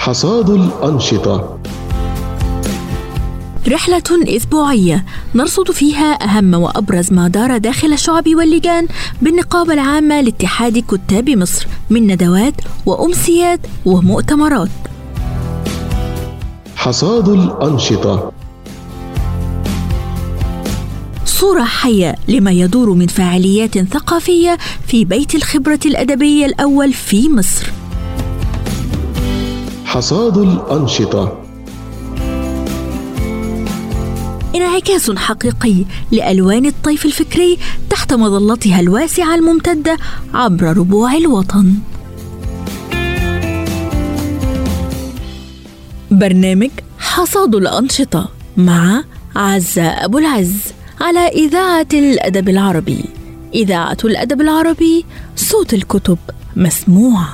حصاد الأنشطة رحلة أسبوعية نرصد فيها أهم وأبرز ما دار داخل الشعب واللجان بالنقابة العامة لاتحاد كتاب مصر من ندوات وأمسيات ومؤتمرات حصاد الأنشطة صورة حية لما يدور من فعاليات ثقافية في بيت الخبرة الأدبية الأول في مصر حصاد الأنشطة انعكاس حقيقي لألوان الطيف الفكري تحت مظلتها الواسعة الممتدة عبر ربوع الوطن برنامج حصاد الأنشطة مع عزة أبو العز على إذاعة الأدب العربي إذاعة الأدب العربي صوت الكتب مسموع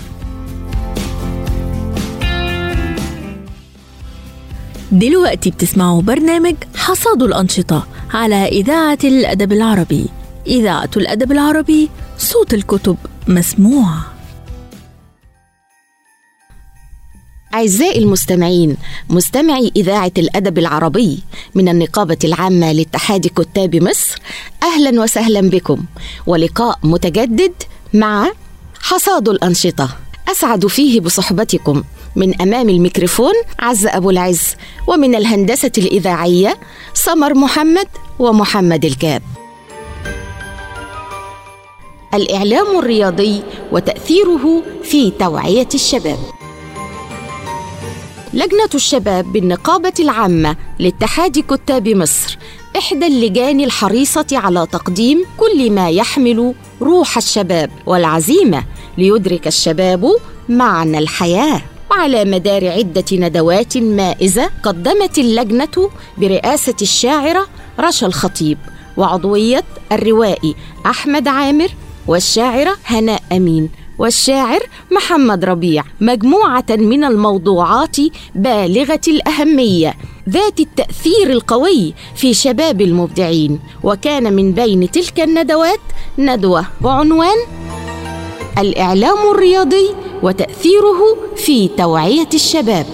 دلوقتي بتسمعوا برنامج حصاد الأنشطة على إذاعة الأدب العربي إذاعة الأدب العربي صوت الكتب مسموع أعزائي المستمعين مستمعي إذاعة الأدب العربي من النقابة العامة لاتحاد كتاب مصر أهلا وسهلا بكم ولقاء متجدد مع حصاد الأنشطة أسعد فيه بصحبتكم من أمام الميكروفون عز أبو العز ومن الهندسة الإذاعية سمر محمد ومحمد الكاب الإعلام الرياضي وتأثيره في توعية الشباب لجنة الشباب بالنقابة العامة لاتحاد كتاب مصر إحدى اللجان الحريصة على تقديم كل ما يحمل روح الشباب والعزيمة ليدرك الشباب معنى الحياه وعلى مدار عدة ندوات مائزة قدمت اللجنة برئاسة الشاعرة رشا الخطيب وعضوية الروائي أحمد عامر والشاعرة هناء أمين والشاعر محمد ربيع مجموعة من الموضوعات بالغة الأهمية ذات التأثير القوي في شباب المبدعين وكان من بين تلك الندوات ندوة بعنوان الإعلام الرياضي وتأثيره في توعية الشباب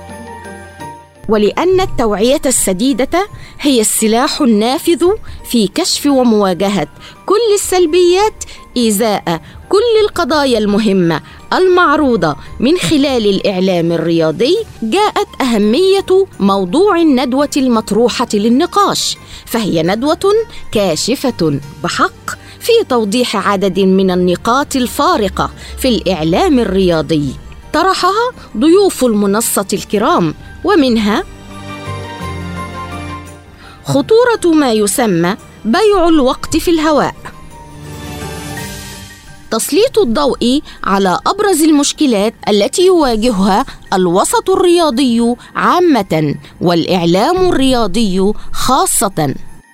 ولأن التوعية السديدة هي السلاح النافذ في كشف ومواجهة كل السلبيات إزاء كل القضايا المهمة المعروضة من خلال الإعلام الرياضي جاءت أهمية موضوع الندوة المطروحة للنقاش فهي ندوة كاشفة بحق في توضيح عدد من النقاط الفارقة في الإعلام الرياضي طرحها ضيوف المنصة الكرام ومنها خطورة ما يسمى بيع الوقت في الهواء تسليط الضوء على ابرز المشكلات التي يواجهها الوسط الرياضي عامه والاعلام الرياضي خاصه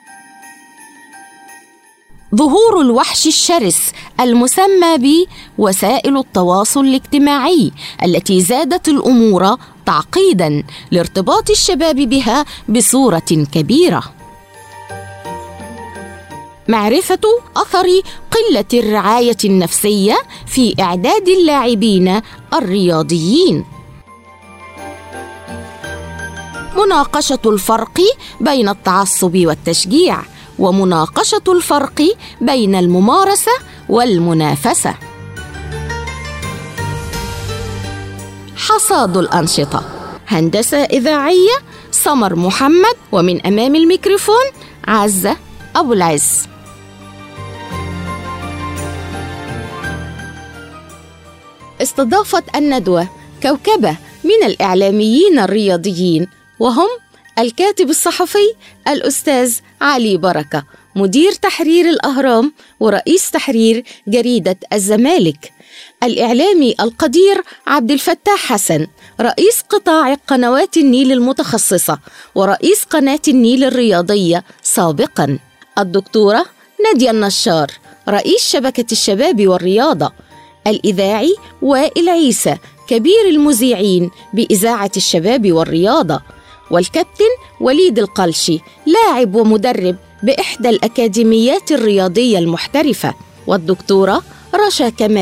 ظهور الوحش الشرس المسمى بوسائل التواصل الاجتماعي التي زادت الامور تعقيدا لارتباط الشباب بها بصوره كبيره معرفه اثر قله الرعايه النفسيه في اعداد اللاعبين الرياضيين مناقشه الفرق بين التعصب والتشجيع ومناقشه الفرق بين الممارسه والمنافسه حصاد الانشطه هندسه اذاعيه سمر محمد ومن امام الميكروفون عزه ابو العز استضافت الندوه كوكبه من الاعلاميين الرياضيين وهم الكاتب الصحفي الاستاذ علي بركه مدير تحرير الاهرام ورئيس تحرير جريده الزمالك الاعلامي القدير عبد الفتاح حسن رئيس قطاع قنوات النيل المتخصصه ورئيس قناه النيل الرياضيه سابقا الدكتوره ناديه النشار رئيس شبكه الشباب والرياضه الاذاعي وائل عيسى كبير المذيعين باذاعه الشباب والرياضه والكابتن وليد القلشي لاعب ومدرب باحدى الاكاديميات الرياضيه المحترفه والدكتوره رشا كمال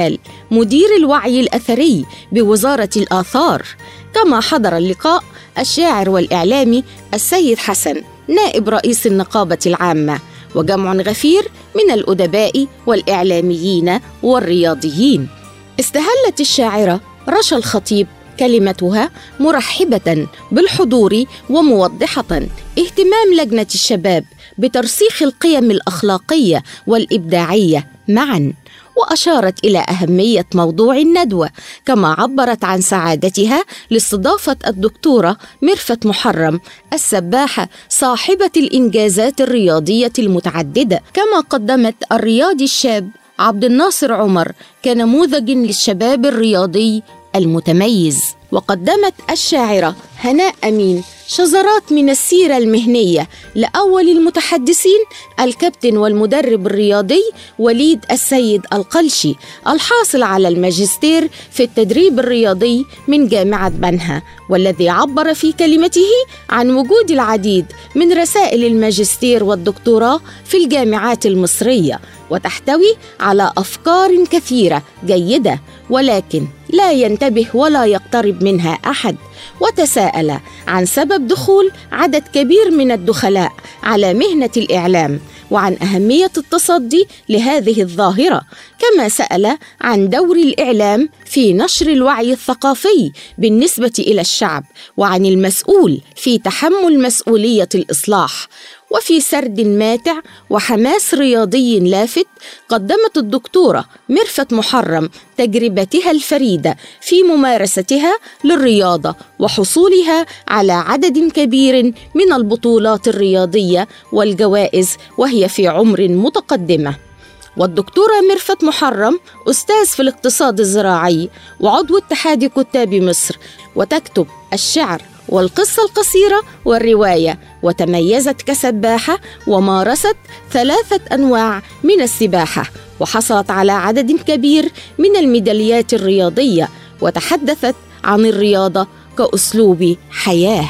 مدير الوعي الأثري بوزارة الآثار كما حضر اللقاء الشاعر والإعلامي السيد حسن نائب رئيس النقابة العامة وجمع غفير من الأدباء والإعلاميين والرياضيين استهلت الشاعرة رشا الخطيب كلمتها مرحبة بالحضور وموضحة اهتمام لجنة الشباب بترسيخ القيم الأخلاقية والإبداعية معا واشارت الى اهميه موضوع الندوه كما عبرت عن سعادتها لاستضافه الدكتوره مرفت محرم السباحه صاحبه الانجازات الرياضيه المتعدده كما قدمت الرياضي الشاب عبد الناصر عمر كنموذج للشباب الرياضي المتميز وقدمت الشاعره هناء امين شذرات من السيره المهنيه لاول المتحدثين الكابتن والمدرب الرياضي وليد السيد القلشي الحاصل على الماجستير في التدريب الرياضي من جامعه بنها والذي عبر في كلمته عن وجود العديد من رسائل الماجستير والدكتوراه في الجامعات المصريه وتحتوي على افكار كثيره جيده ولكن لا ينتبه ولا يقترب منها احد وتساءل عن سبب دخول عدد كبير من الدخلاء على مهنه الاعلام وعن اهميه التصدي لهذه الظاهره كما سال عن دور الاعلام في نشر الوعي الثقافي بالنسبه الى الشعب وعن المسؤول في تحمل مسؤوليه الاصلاح وفي سرد ماتع وحماس رياضي لافت قدمت الدكتوره مرفت محرم تجربتها الفريده في ممارستها للرياضه وحصولها على عدد كبير من البطولات الرياضيه والجوائز وهي في عمر متقدمه والدكتورة مرفت محرم أستاذ في الاقتصاد الزراعي وعضو اتحاد كتاب مصر وتكتب الشعر والقصة القصيرة والرواية وتميزت كسباحة ومارست ثلاثة أنواع من السباحة وحصلت على عدد كبير من الميداليات الرياضية وتحدثت عن الرياضة كأسلوب حياة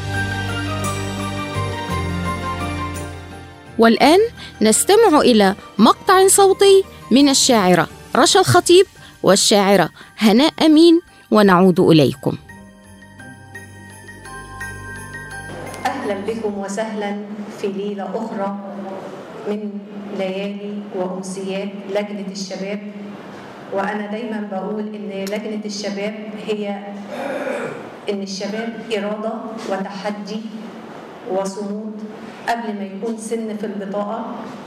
والآن نستمع إلى مقطع صوتي من الشاعرة رشا الخطيب والشاعرة هناء أمين ونعود إليكم أهلا بكم وسهلا في ليلة أخرى من ليالي وأمسيات لجنة الشباب وأنا دايما بقول إن لجنة الشباب هي إن الشباب إرادة وتحدي وصمود قبل ما يكون سن في البطاقة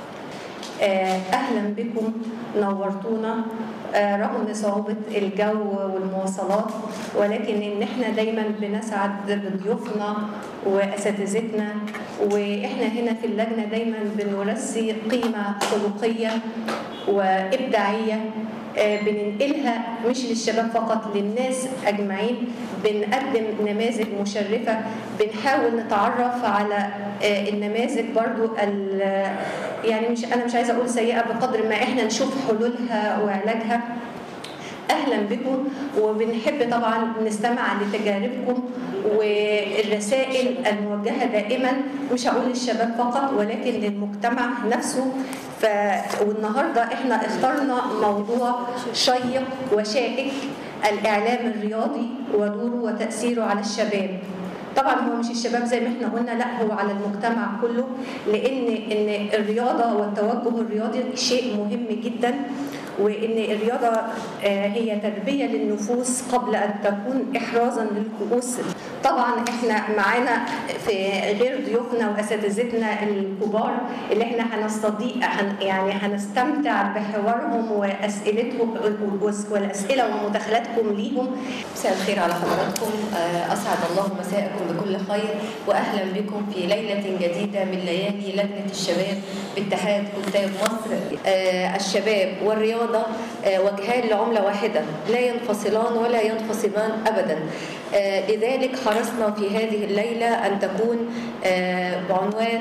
أهلا بكم نورتونا رغم صعوبة الجو والمواصلات ولكن إن إحنا دايما بنسعد بضيوفنا وأساتذتنا وإحنا هنا في اللجنة دايما بنرسي قيمة خلقية وإبداعية بننقلها مش للشباب فقط للناس أجمعين بنقدم نماذج مشرفة بنحاول نتعرف على النماذج برضو يعني مش أنا مش عايزة أقول سيئة بقدر ما إحنا نشوف حلولها وعلاجها اهلا بكم وبنحب طبعا نستمع لتجاربكم والرسائل الموجهه دائما مش هقول للشباب فقط ولكن للمجتمع نفسه ف... والنهارده احنا اخترنا موضوع شيق وشائك الاعلام الرياضي ودوره وتاثيره على الشباب طبعا هو مش الشباب زي ما احنا قلنا لا هو على المجتمع كله لان ان الرياضه والتوجه الرياضي شيء مهم جدا وان الرياضه هي تربيه للنفوس قبل ان تكون احرازا للكؤوس طبعا احنا معانا في غير ضيوفنا واساتذتنا الكبار اللي احنا هنستضيء يعني هنستمتع بحوارهم واسئلتهم والاسئله ومداخلاتكم ليهم مساء الخير على حضراتكم اسعد الله مساءكم بكل خير واهلا بكم في ليله جديده من ليالي لجنه الشباب باتحاد كتاب مصر الشباب والرياضه الرياضة وجهان لعملة واحدة لا ينفصلان ولا ينفصمان أبدا لذلك حرصنا في هذه الليلة أن تكون بعنوان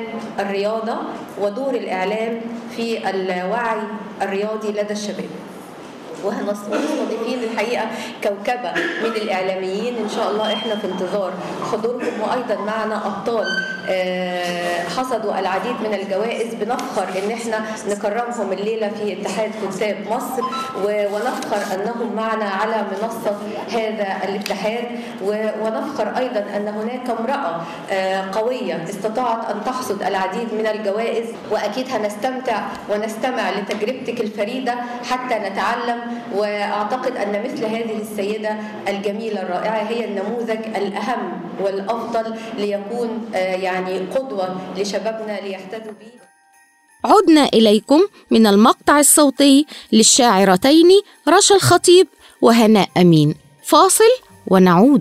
الرياضة ودور الإعلام في الوعي الرياضي لدى الشباب ومستضيفين الحقيقه كوكبه من الاعلاميين ان شاء الله احنا في انتظار حضوركم وايضا معنا ابطال آه، حصدوا العديد من الجوائز بنفخر ان احنا نكرمهم الليله في اتحاد كتاب مصر و- ونفخر انهم معنا على منصه هذا الاتحاد و- ونفخر ايضا ان هناك امراه آه، قويه استطاعت ان تحصد العديد من الجوائز واكيد هنستمتع ونستمع لتجربتك الفريده حتى نتعلم واعتقد ان مثل هذه السيده الجميله الرائعه هي النموذج الاهم والافضل ليكون آه، يعني قدوه لشبابنا ليحتذوا به عدنا إليكم من المقطع الصوتي للشاعرتين رشا الخطيب وهناء أمين فاصل ونعود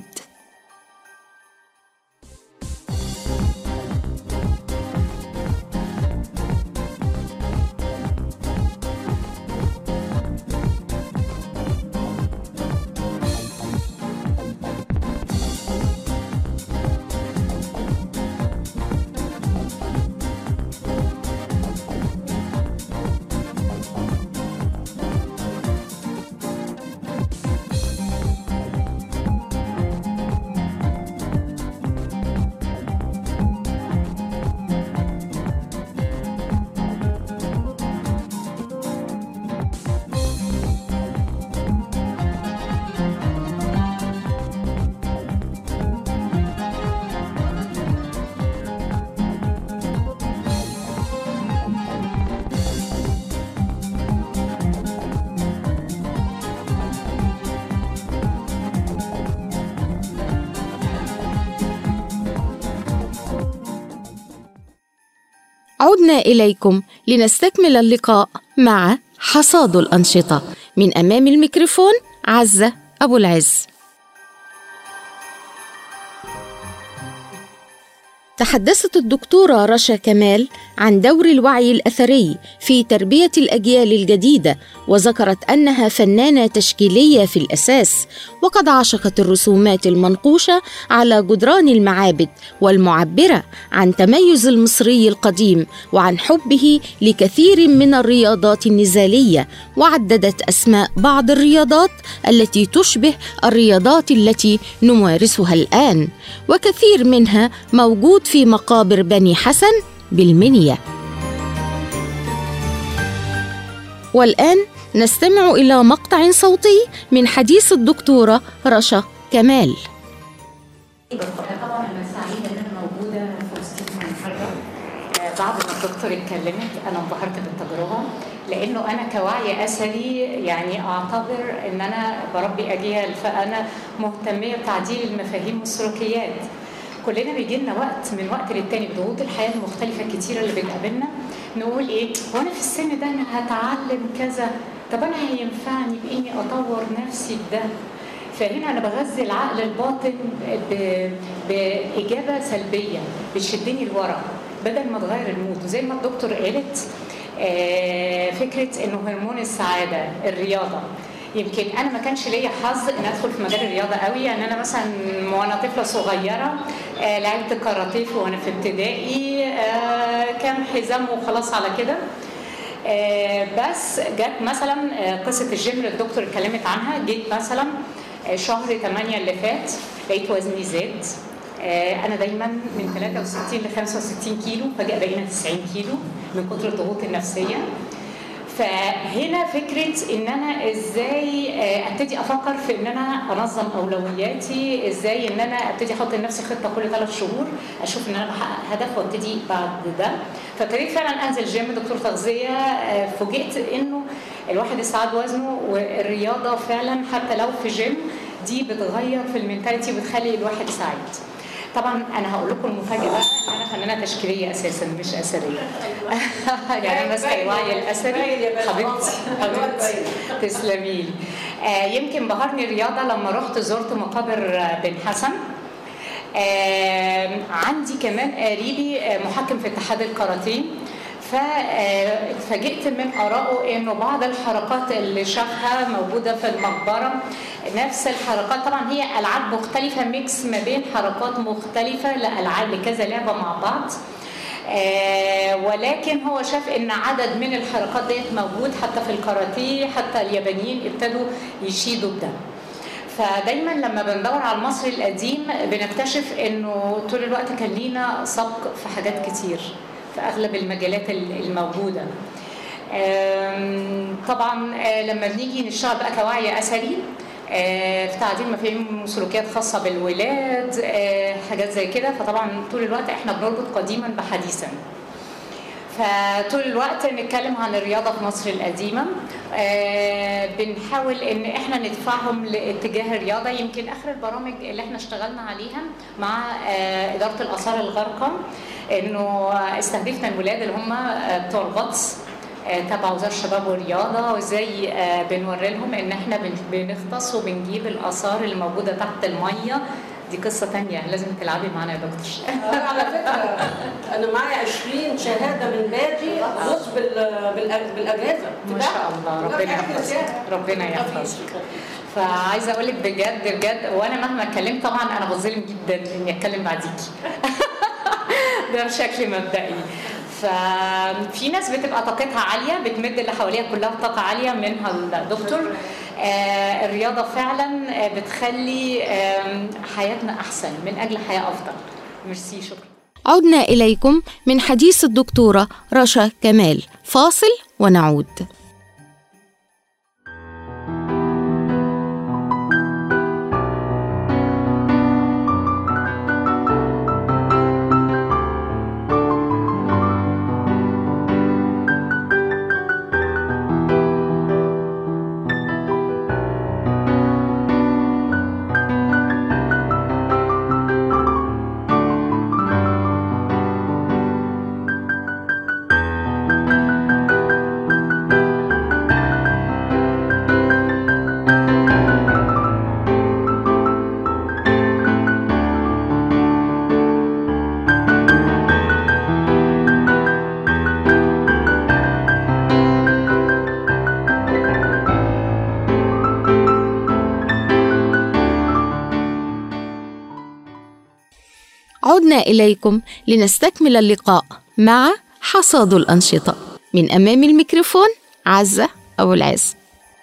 عدنا إليكم لنستكمل اللقاء مع حصاد الأنشطة من أمام الميكروفون عزة أبو العز تحدثت الدكتورة رشا كمال عن دور الوعي الأثري في تربية الأجيال الجديدة وذكرت أنها فنانة تشكيلية في الأساس وقد عشقت الرسومات المنقوشة على جدران المعابد والمعبرة عن تميز المصري القديم وعن حبه لكثير من الرياضات النزالية وعددت أسماء بعض الرياضات التي تشبه الرياضات التي نمارسها الآن وكثير منها موجود في مقابر بني حسن بالمنيا والآن نستمع إلى مقطع صوتي من حديث الدكتورة رشا كمال طبعا انا سعيده ان انا موجوده في وسطكم النهارده آه، بعد ما الدكتور اتكلمت انا انبهرت بالتجربه لانه انا كوعي اثري يعني اعتبر ان انا بربي اجيال فانا مهتميه بتعديل المفاهيم والسلوكيات كلنا بيجي لنا وقت من وقت للتاني بضغوط الحياه المختلفه الكتيره اللي بتقابلنا نقول ايه هو انا في السن ده انا هتعلم كذا طب انا هينفعني باني اطور نفسي بده فهنا انا بغذي العقل الباطن ب- باجابه سلبيه بتشدني لورا بدل ما تغير المود وزي ما الدكتور قالت آه، فكره انه هرمون السعاده الرياضه يمكن انا ما كانش ليا حظ ان ادخل في مجال الرياضه قوي يعني انا مثلا وانا طفله صغيره آه، لعبت كاراتيه وانا في ابتدائي آه، كام حزام وخلاص على كده آه، بس جت مثلا آه، قصه الجيم اللي الدكتور اتكلمت عنها جيت مثلا آه، شهر 8 اللي فات لقيت وزني زاد آه، انا دايما من 63 ل 65 كيلو فجاه بقينا 90 كيلو من كتر الضغوط النفسيه فهنا فكره ان انا ازاي آه، ابتدي افكر في ان انا انظم اولوياتي ازاي ان انا ابتدي احط لنفسي خطه كل ثلاث شهور اشوف ان انا بحقق هدف وابتدي بعد ده فابتديت فعلا انزل جيم دكتور تغذيه آه، فوجئت انه الواحد يستعد وزنه والرياضه فعلا حتى لو في جيم دي بتغير في المنتاليتي وبتخلي الواحد سعيد طبعا انا هقول لكم المفاجاه بقى ان انا فنانه تشكيليه اساسا مش اثريه يعني انا ماسكه الوعي الاثري حبيبتي حبيبتي تسلمي لي آه يمكن بهرني الرياضه لما رحت زرت مقابر آه، بن حسن آه عندي كمان قريبي آه، محكم في اتحاد الكاراتيه فاتفاجئت من آرائه إنه بعض الحركات اللي شافها موجودة في المقبرة نفس الحركات طبعا هي ألعاب مختلفة ميكس ما بين حركات مختلفة لألعاب لكذا لعبة مع بعض آه، ولكن هو شاف ان عدد من الحركات ديت موجود حتى في الكاراتيه حتى اليابانيين ابتدوا يشيدوا بده فدايما لما بندور على المصري القديم بنكتشف انه طول الوقت كان لينا سبق في حاجات كتير في اغلب المجالات الموجوده آم، طبعا آه، لما بنيجي نشتغل بقى كوعي اثري آه، في تعديل مفاهيم وسلوكيات خاصه بالولاد آه، حاجات زي كده فطبعا طول الوقت احنا بنربط قديما بحديثا فطول الوقت نتكلم عن الرياضه في مصر القديمه آه بنحاول ان احنا ندفعهم لاتجاه الرياضه يمكن اخر البرامج اللي احنا اشتغلنا عليها مع آه اداره الاثار الغارقه انه استهدفنا الولاد اللي هم آه بتوع الغطس آه، تبع وزاره الشباب والرياضه وازاي آه، بنوري لهم ان احنا بن- بنغطس وبنجيب الاثار اللي موجوده تحت الميه دي قصه تانية لازم تلعبي معانا يا دكتور آه، على فكره انا معايا 20 شهاده من بادي غص بال- بالأج- بالاجازه ما شاء الله ربنا يحفظك ربنا يحفظك فعايزه اقول لك بجد بجد وانا مهما اتكلمت طبعا انا بظلم جدا اني اتكلم بعديكي ده بشكل مبدئي ففي ناس بتبقى طاقتها عاليه بتمد اللي حواليها كلها بطاقه عاليه منها الدكتور آه الرياضه فعلا آه، بتخلي آم، حياتنا احسن من اجل حياه افضل ميرسي شكرا عدنا إليكم من حديث الدكتورة رشا كمال فاصل ونعود عدنا إليكم لنستكمل اللقاء مع حصاد الأنشطة من أمام الميكروفون عزة أبو العز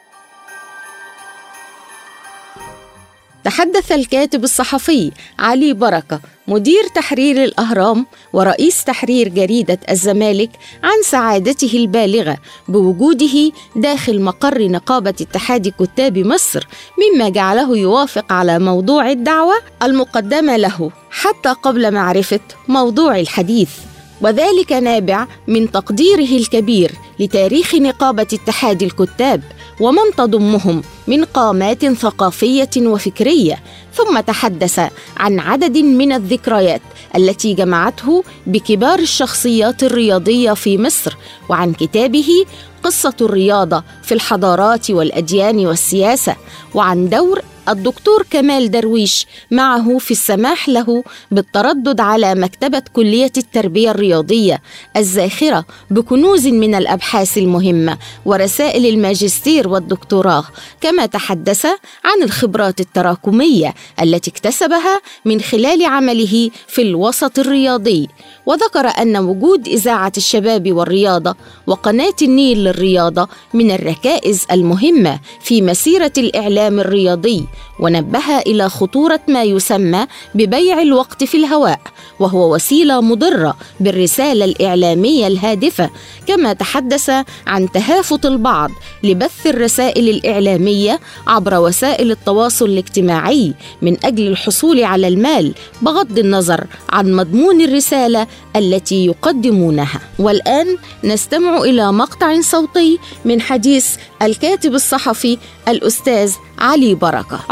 تحدث الكاتب الصحفي علي بركة مدير تحرير الأهرام ورئيس تحرير جريدة الزمالك عن سعادته البالغة بوجوده داخل مقر نقابة اتحاد كتاب مصر مما جعله يوافق على موضوع الدعوة المقدمة له حتى قبل معرفة موضوع الحديث وذلك نابع من تقديره الكبير لتاريخ نقابة اتحاد الكتاب ومن تضمهم من قامات ثقافية وفكرية ثم تحدث عن عدد من الذكريات التي جمعته بكبار الشخصيات الرياضية في مصر وعن كتابه قصة الرياضة في الحضارات والأديان والسياسة وعن دور الدكتور كمال درويش معه في السماح له بالتردد على مكتبة كلية التربية الرياضية الزاخرة بكنوز من الأبحاث المهمة ورسائل الماجستير والدكتوراه كما تحدث عن الخبرات التراكمية التي اكتسبها من خلال عمله في الوسط الرياضي وذكر أن وجود إذاعة الشباب والرياضة وقناة النيل للرياضة من الركائز المهمة في مسيرة الإعلام الرياضي ونبه إلى خطورة ما يسمى ببيع الوقت في الهواء وهو وسيلة مضرة بالرسالة الإعلامية الهادفة كما تحدث عن تهافت البعض لبث الرسائل الإعلامية عبر وسائل التواصل الاجتماعي من أجل الحصول على المال بغض النظر عن مضمون الرسالة التي يقدمونها والآن نستمع إلى مقطع صوتي من حديث الكاتب الصحفي الأستاذ علي بركة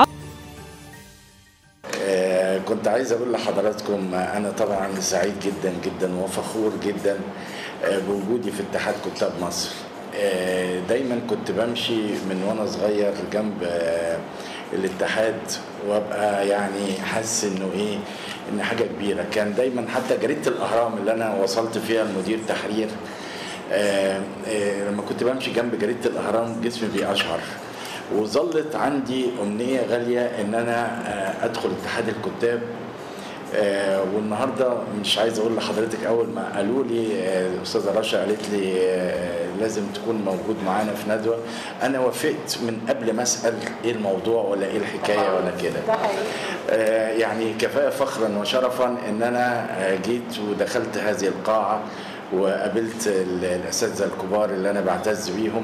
آه، كنت عايز اقول لحضراتكم آه، انا طبعا سعيد جدا جدا وفخور جدا آه، بوجودي في اتحاد كتاب مصر آه، دايما كنت بمشي من وانا صغير جنب آه، الاتحاد وابقى يعني حاسس انه ايه ان حاجه كبيره كان دايما حتى جريده الاهرام اللي انا وصلت فيها المدير تحرير آه، آه، لما كنت بمشي جنب جريده الاهرام جسمي بيقشعر وظلت عندي امنيه غاليه ان انا آه، ادخل اتحاد الكتاب آه، والنهارده مش عايز اقول لحضرتك اول ما قالوا لي آه، الاستاذه رشا قالت لي آه، لازم تكون موجود معانا في ندوه انا وافقت من قبل ما اسال ايه الموضوع ولا ايه الحكايه ولا كده ده حقيقي آه، يعني كفايه فخرا وشرفا ان انا آه، جيت ودخلت هذه القاعه وقابلت ال- الاساتذه الكبار اللي انا بعتز بيهم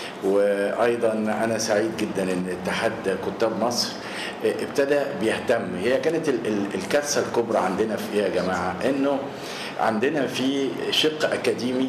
وايضا انا سعيد جدا ان اتحاد كتاب مصر آه، ابتدى بيهتم هي كانت ال- ال- الكارثه الكبرى عندنا في ايه يا جماعه انه عندنا في شق اكاديمي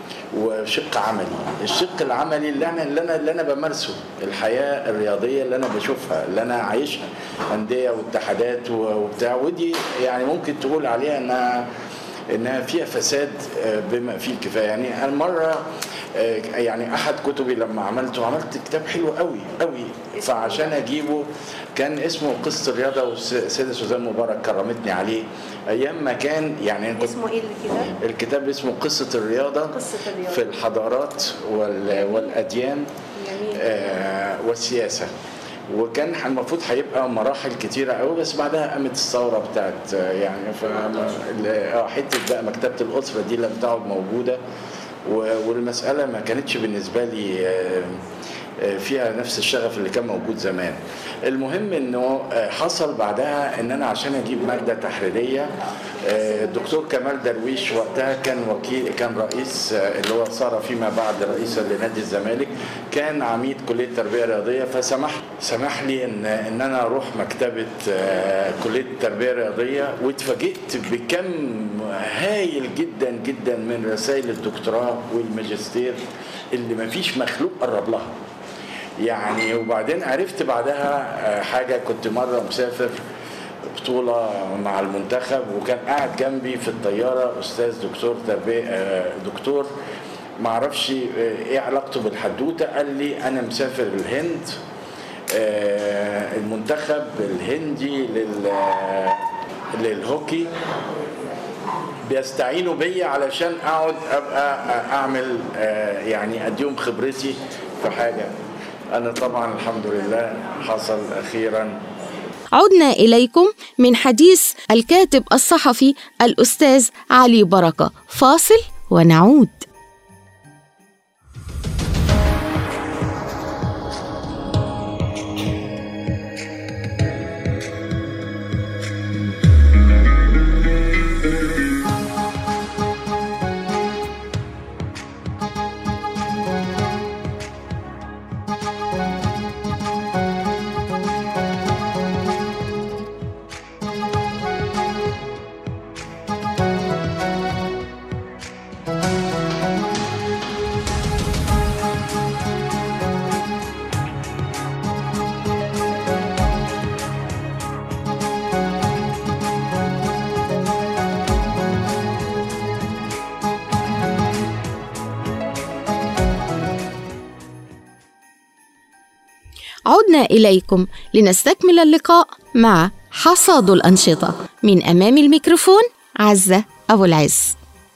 وشق عملي الشق العملي اللي انا اللي انا اللي انا بمارسه الحياه الرياضيه اللي انا بشوفها اللي انا عايشها انديه واتحادات و- وبتاع ودي يعني ممكن تقول عليها انها انها فيها فساد آه، بما فيه الكفايه يعني انا مره آه، يعني احد كتبي لما عملته عملت كتاب حلو قوي قوي فعشان اجيبه كان اسمه قصه الرياضه والسيده سوزان مبارك كرمتني عليه ايام ما كان يعني أنا كنت اسمه ايه الكتاب؟ الكتاب اسمه قصة الرياضة قصة الرياضة. في الحضارات وال- والأديان جميل. آه، والسياسة وكان المفروض هيبقى مراحل كتيرة قوي بس بعدها قامت الثورة بتاعت آه، يعني ف آه، حتة بقى مكتبة الأسرة دي لم تعد موجودة و- والمسألة ما كانتش بالنسبة لي آه، آه، فيها نفس الشغف اللي كان موجود زمان المهم انه آه، حصل بعدها ان انا عشان اجيب ماده تحريريه آه، الدكتور كمال درويش وقتها كان وكيل كان رئيس آه، اللي هو صار فيما بعد رئيسا لنادي الزمالك كان عميد كليه التربيه الرياضيه فسمح سمح لي ان ان انا اروح مكتبه آه، كليه التربيه الرياضيه واتفاجئت بكم هايل جدا جدا من رسائل الدكتوراه والماجستير اللي ما فيش مخلوق قرب لها يعني وبعدين عرفت بعدها آه، حاجه كنت مره مسافر بطولة مع المنتخب وكان قاعد جنبي في الطيارة أستاذ دكتور تربية آه، دكتور معرفش آه، إيه علاقته بالحدوتة قال لي أنا مسافر الهند آه، المنتخب الهندي لل آه، للهوكي بيستعينوا بيا علشان اقعد ابقى اعمل آه، يعني اديهم خبرتي في حاجه انا طبعا الحمد لله حصل اخيرا عدنا إليكم من حديث الكاتب الصحفي الأستاذ علي بركة فاصل ونعود عدنا إليكم لنستكمل اللقاء مع حصاد الأنشطة من أمام الميكروفون عزة أبو العز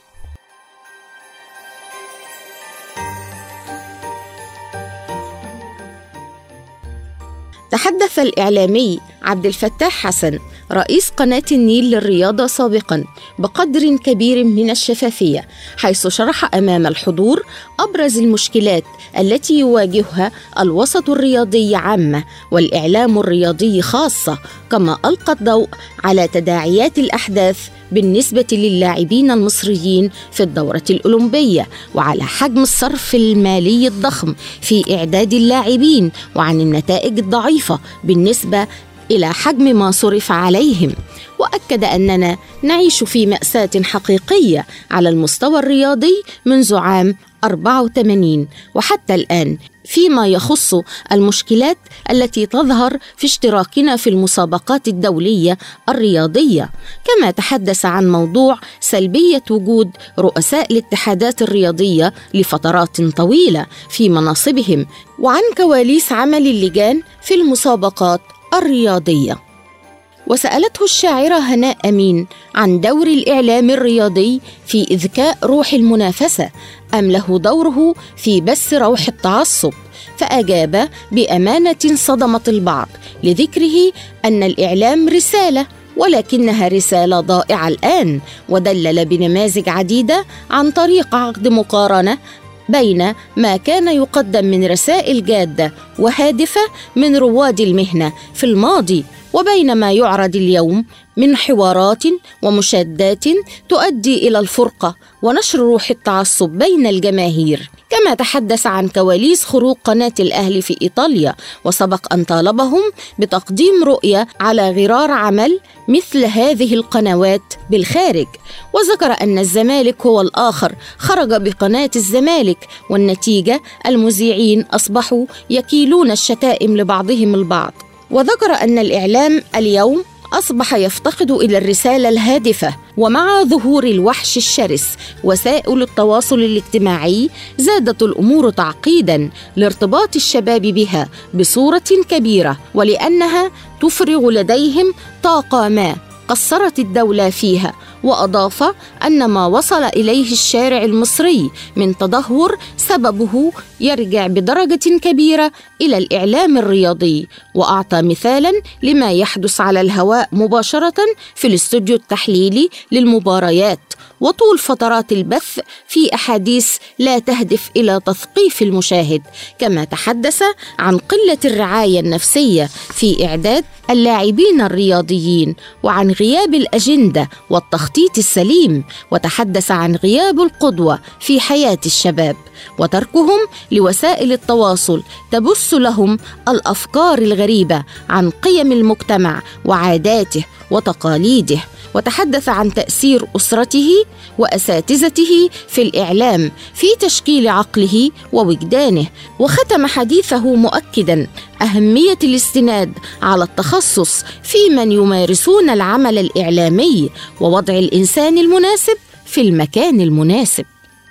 تحدث الإعلامي عبد الفتاح حسن رئيس قناة النيل للرياضة سابقا بقدر كبير من الشفافية حيث شرح أمام الحضور أبرز المشكلات التي يواجهها الوسط الرياضي عامة والإعلام الرياضي خاصة كما ألقى الضوء على تداعيات الأحداث بالنسبة للاعبين المصريين في الدورة الأولمبية وعلى حجم الصرف المالي الضخم في إعداد اللاعبين وعن النتائج الضعيفة بالنسبة إلى حجم ما صرف عليهم واكد اننا نعيش في ماساه حقيقيه على المستوى الرياضي منذ عام 84 وحتى الان فيما يخص المشكلات التي تظهر في اشتراكنا في المسابقات الدوليه الرياضيه كما تحدث عن موضوع سلبيه وجود رؤساء الاتحادات الرياضيه لفترات طويله في مناصبهم وعن كواليس عمل اللجان في المسابقات الرياضيه وسالته الشاعره هناء امين عن دور الاعلام الرياضي في اذكاء روح المنافسه ام له دوره في بث روح التعصب فاجاب بامانه صدمت البعض لذكره ان الاعلام رساله ولكنها رسالة ضائعة الآن ودلل بنماذج عديدة عن طريق عقد مقارنة بين ما كان يقدم من رسائل جاده وهادفه من رواد المهنه في الماضي وبين ما يعرض اليوم من حوارات ومشادات تؤدي الى الفرقه ونشر روح التعصب بين الجماهير كما تحدث عن كواليس خروج قناه الاهلي في ايطاليا وسبق ان طالبهم بتقديم رؤيه على غرار عمل مثل هذه القنوات بالخارج وذكر ان الزمالك هو الاخر خرج بقناه الزمالك والنتيجه المذيعين اصبحوا يكيلون الشتائم لبعضهم البعض وذكر ان الاعلام اليوم اصبح يفتقد الى الرساله الهادفه ومع ظهور الوحش الشرس وسائل التواصل الاجتماعي زادت الامور تعقيدا لارتباط الشباب بها بصوره كبيره ولانها تفرغ لديهم طاقه ما قصرت الدوله فيها واضاف ان ما وصل اليه الشارع المصري من تدهور سببه يرجع بدرجه كبيره الى الاعلام الرياضي واعطى مثالا لما يحدث على الهواء مباشره في الاستوديو التحليلي للمباريات وطول فترات البث في احاديث لا تهدف الى تثقيف المشاهد كما تحدث عن قله الرعايه النفسيه في اعداد اللاعبين الرياضيين وعن غياب الاجنده والتخطيط السليم وتحدث عن غياب القدوه في حياه الشباب وتركهم لوسائل التواصل تبث لهم الافكار الغريبه عن قيم المجتمع وعاداته وتقاليده وتحدث عن تاثير اسرته واساتذته في الاعلام في تشكيل عقله ووجدانه وختم حديثه مؤكدا اهميه الاستناد على التخصص في من يمارسون العمل الاعلامي ووضع الانسان المناسب في المكان المناسب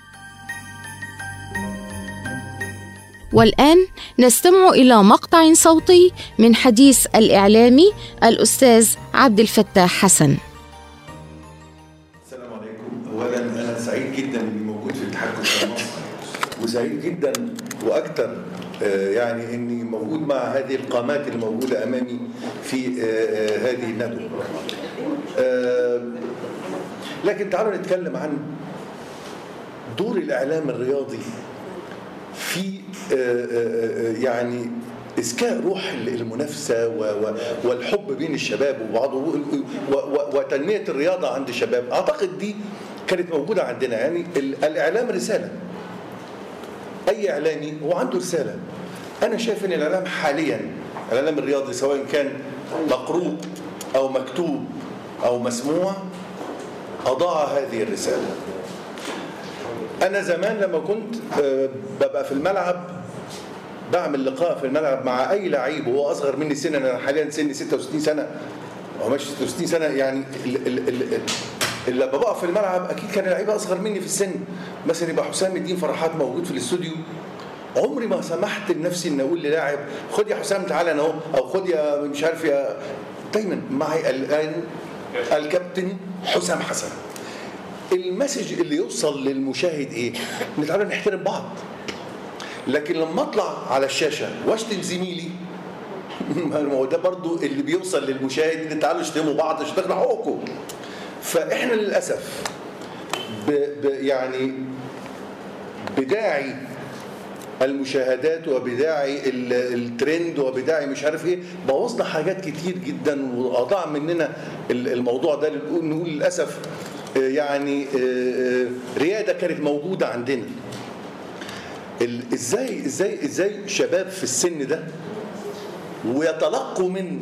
والآن نستمع إلى مقطع صوتي من حديث الإعلامي الأستاذ عبد الفتاح حسن السلام عليكم اولا انا سعيد جدا اني موجود في اتحاد كره مصر وسعيد جدا واكثر آه، يعني اني موجود مع هذه القامات الموجوده امامي في آه، آه، هذه الندوه آه، لكن تعالوا نتكلم عن دور الاعلام الرياضي في آه، آه، آه، يعني اسكاء روح المنافسه و- و- والحب بين الشباب وبعض و- و- وتنميه الرياضه عند الشباب اعتقد دي كانت موجوده عندنا يعني ال- الاعلام رساله اي اعلامي هو عنده رساله انا شايف ان الاعلام حاليا الاعلام الرياضي سواء كان مقروء او مكتوب او مسموع اضاع هذه الرساله انا زمان لما كنت آه، ببقى في الملعب بعمل لقاء في الملعب مع اي لعيب وهو اصغر مني سنا انا حاليا سني 66 سنه او ماشي 66 سنه يعني ال- ال- ال- ال- لما بقف في الملعب اكيد كان لعيبه اصغر مني في السن مثلا يبقى حسام الدين فرحات موجود في الاستوديو عمري ما سمحت لنفسي ان اقول للاعب خد يا حسام تعالى انا اهو او خد يا مش عارف يا دايما معي الان الكابتن حسام حسن المسج اللي يوصل للمشاهد ايه؟ ان تعالوا نحترم بعض لكن لما اطلع على الشاشه واشتم زميلي ما هو ده برضو اللي بيوصل للمشاهد ان تعالوا اشتموا بعض عشان تاخدوا حقوقكم فاحنا للاسف ب ب يعني بداعي المشاهدات وبداعي ال- الترند وبداعي مش عارف ايه بوظنا حاجات كتير جدا واضاع مننا ال- الموضوع ده نقول نقول للاسف آه، يعني آه، آه، رياده كانت موجوده عندنا ال- ازاي ازاي ازاي شباب في السن ده ويتلقوا من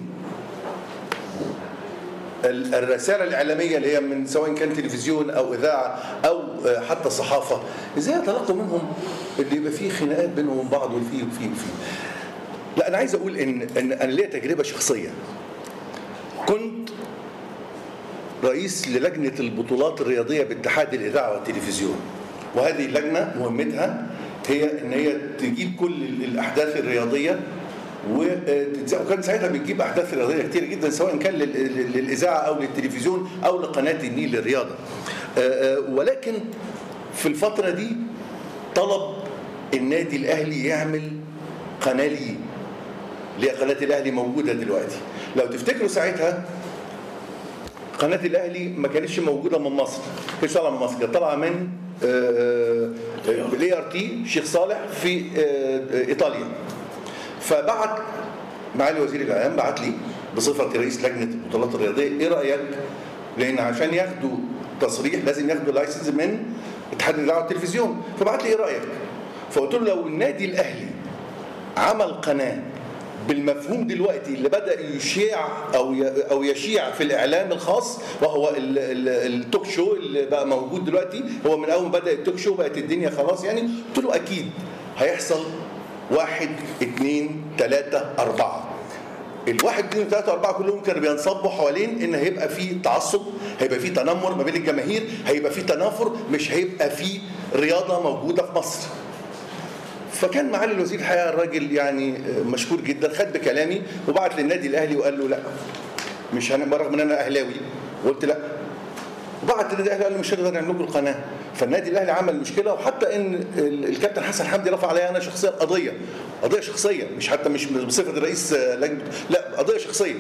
ال- الرساله الاعلاميه اللي هي من سواء كان تلفزيون او اذاعه او آه، حتى صحافه ازاي يتلقوا منهم اللي يبقى فيه خناقات بينهم وبين بعض وفي وفي وفي لا انا عايز اقول ان ان انا ليا تجربه شخصيه كنت رئيس للجنه البطولات الرياضيه باتحاد الاذاعه والتلفزيون وهذه اللجنه مهمتها هي ان هي تجيب كل الاحداث الرياضيه وتتذاع- وكان ساعتها بتجيب احداث رياضيه كتير جدا سواء كان لل- لل- للاذاعه او للتلفزيون او لقناه النيل للرياضه آه، آه، ولكن في الفتره دي طلب النادي الاهلي يعمل قناه ليه اللي هي قناه الاهلي موجوده دلوقتي لو تفتكروا ساعتها قناه الاهلي ما كانتش موجوده من مصر ما كانتش طالعه من مصر كانت طالعه من الاي ار تي شيخ صالح في آه، ايطاليا فبعت معالي وزير الاعلام بعت لي بصفه رئيس لجنه البطولات الرياضيه ايه رايك؟ لان عشان ياخدوا تصريح لازم ياخدوا لايسنس من اتحاد الاذاعه والتلفزيون فبعت لي ايه رايك؟ فقلت له لو النادي الاهلي عمل قناه بالمفهوم دلوقتي اللي بدا يشيع او ي- او يشيع في الاعلام الخاص وهو ال- ال- التوك شو اللي بقى موجود دلوقتي هو من اول ما بدا التوك شو بقت الدنيا خلاص يعني قلت له اكيد هيحصل واحد اثنين ثلاثة أربعة الواحد اثنين ثلاثة أربعة كلهم كانوا بينصبوا حوالين إن هيبقى في تعصب هيبقى في تنمر ما بين الجماهير هيبقى في تنافر مش هيبقى في رياضة موجودة في مصر فكان معالي الوزير الحقيقه الراجل يعني مشكور جدا خد بكلامي وبعت للنادي الاهلي وقال له لا مش هن... رغم ان انا اهلاوي قلت لا وبعت للنادي الاهلي قال له مش هنقدر نعمل لكم القناه فالنادي الاهلي عمل مشكله وحتى ان ال- الكابتن حسن حمدي رفع عليا انا شخصيا قضيه قضيه شخصيه مش حتى مش بصفه رئيس لجنه لا قضيه شخصيه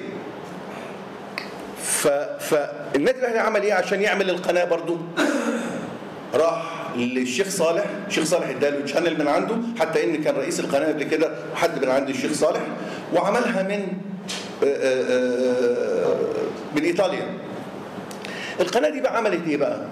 ف... فالنادي الاهلي عمل ايه عشان يعمل القناه برضو راح للشيخ صالح الشيخ صالح اداله تشانل من عنده حتى ان كان رئيس القناه قبل كده حد من عند الشيخ صالح وعملها من آه، آه، آه، من ايطاليا القناه دي بقى عملت ايه بقى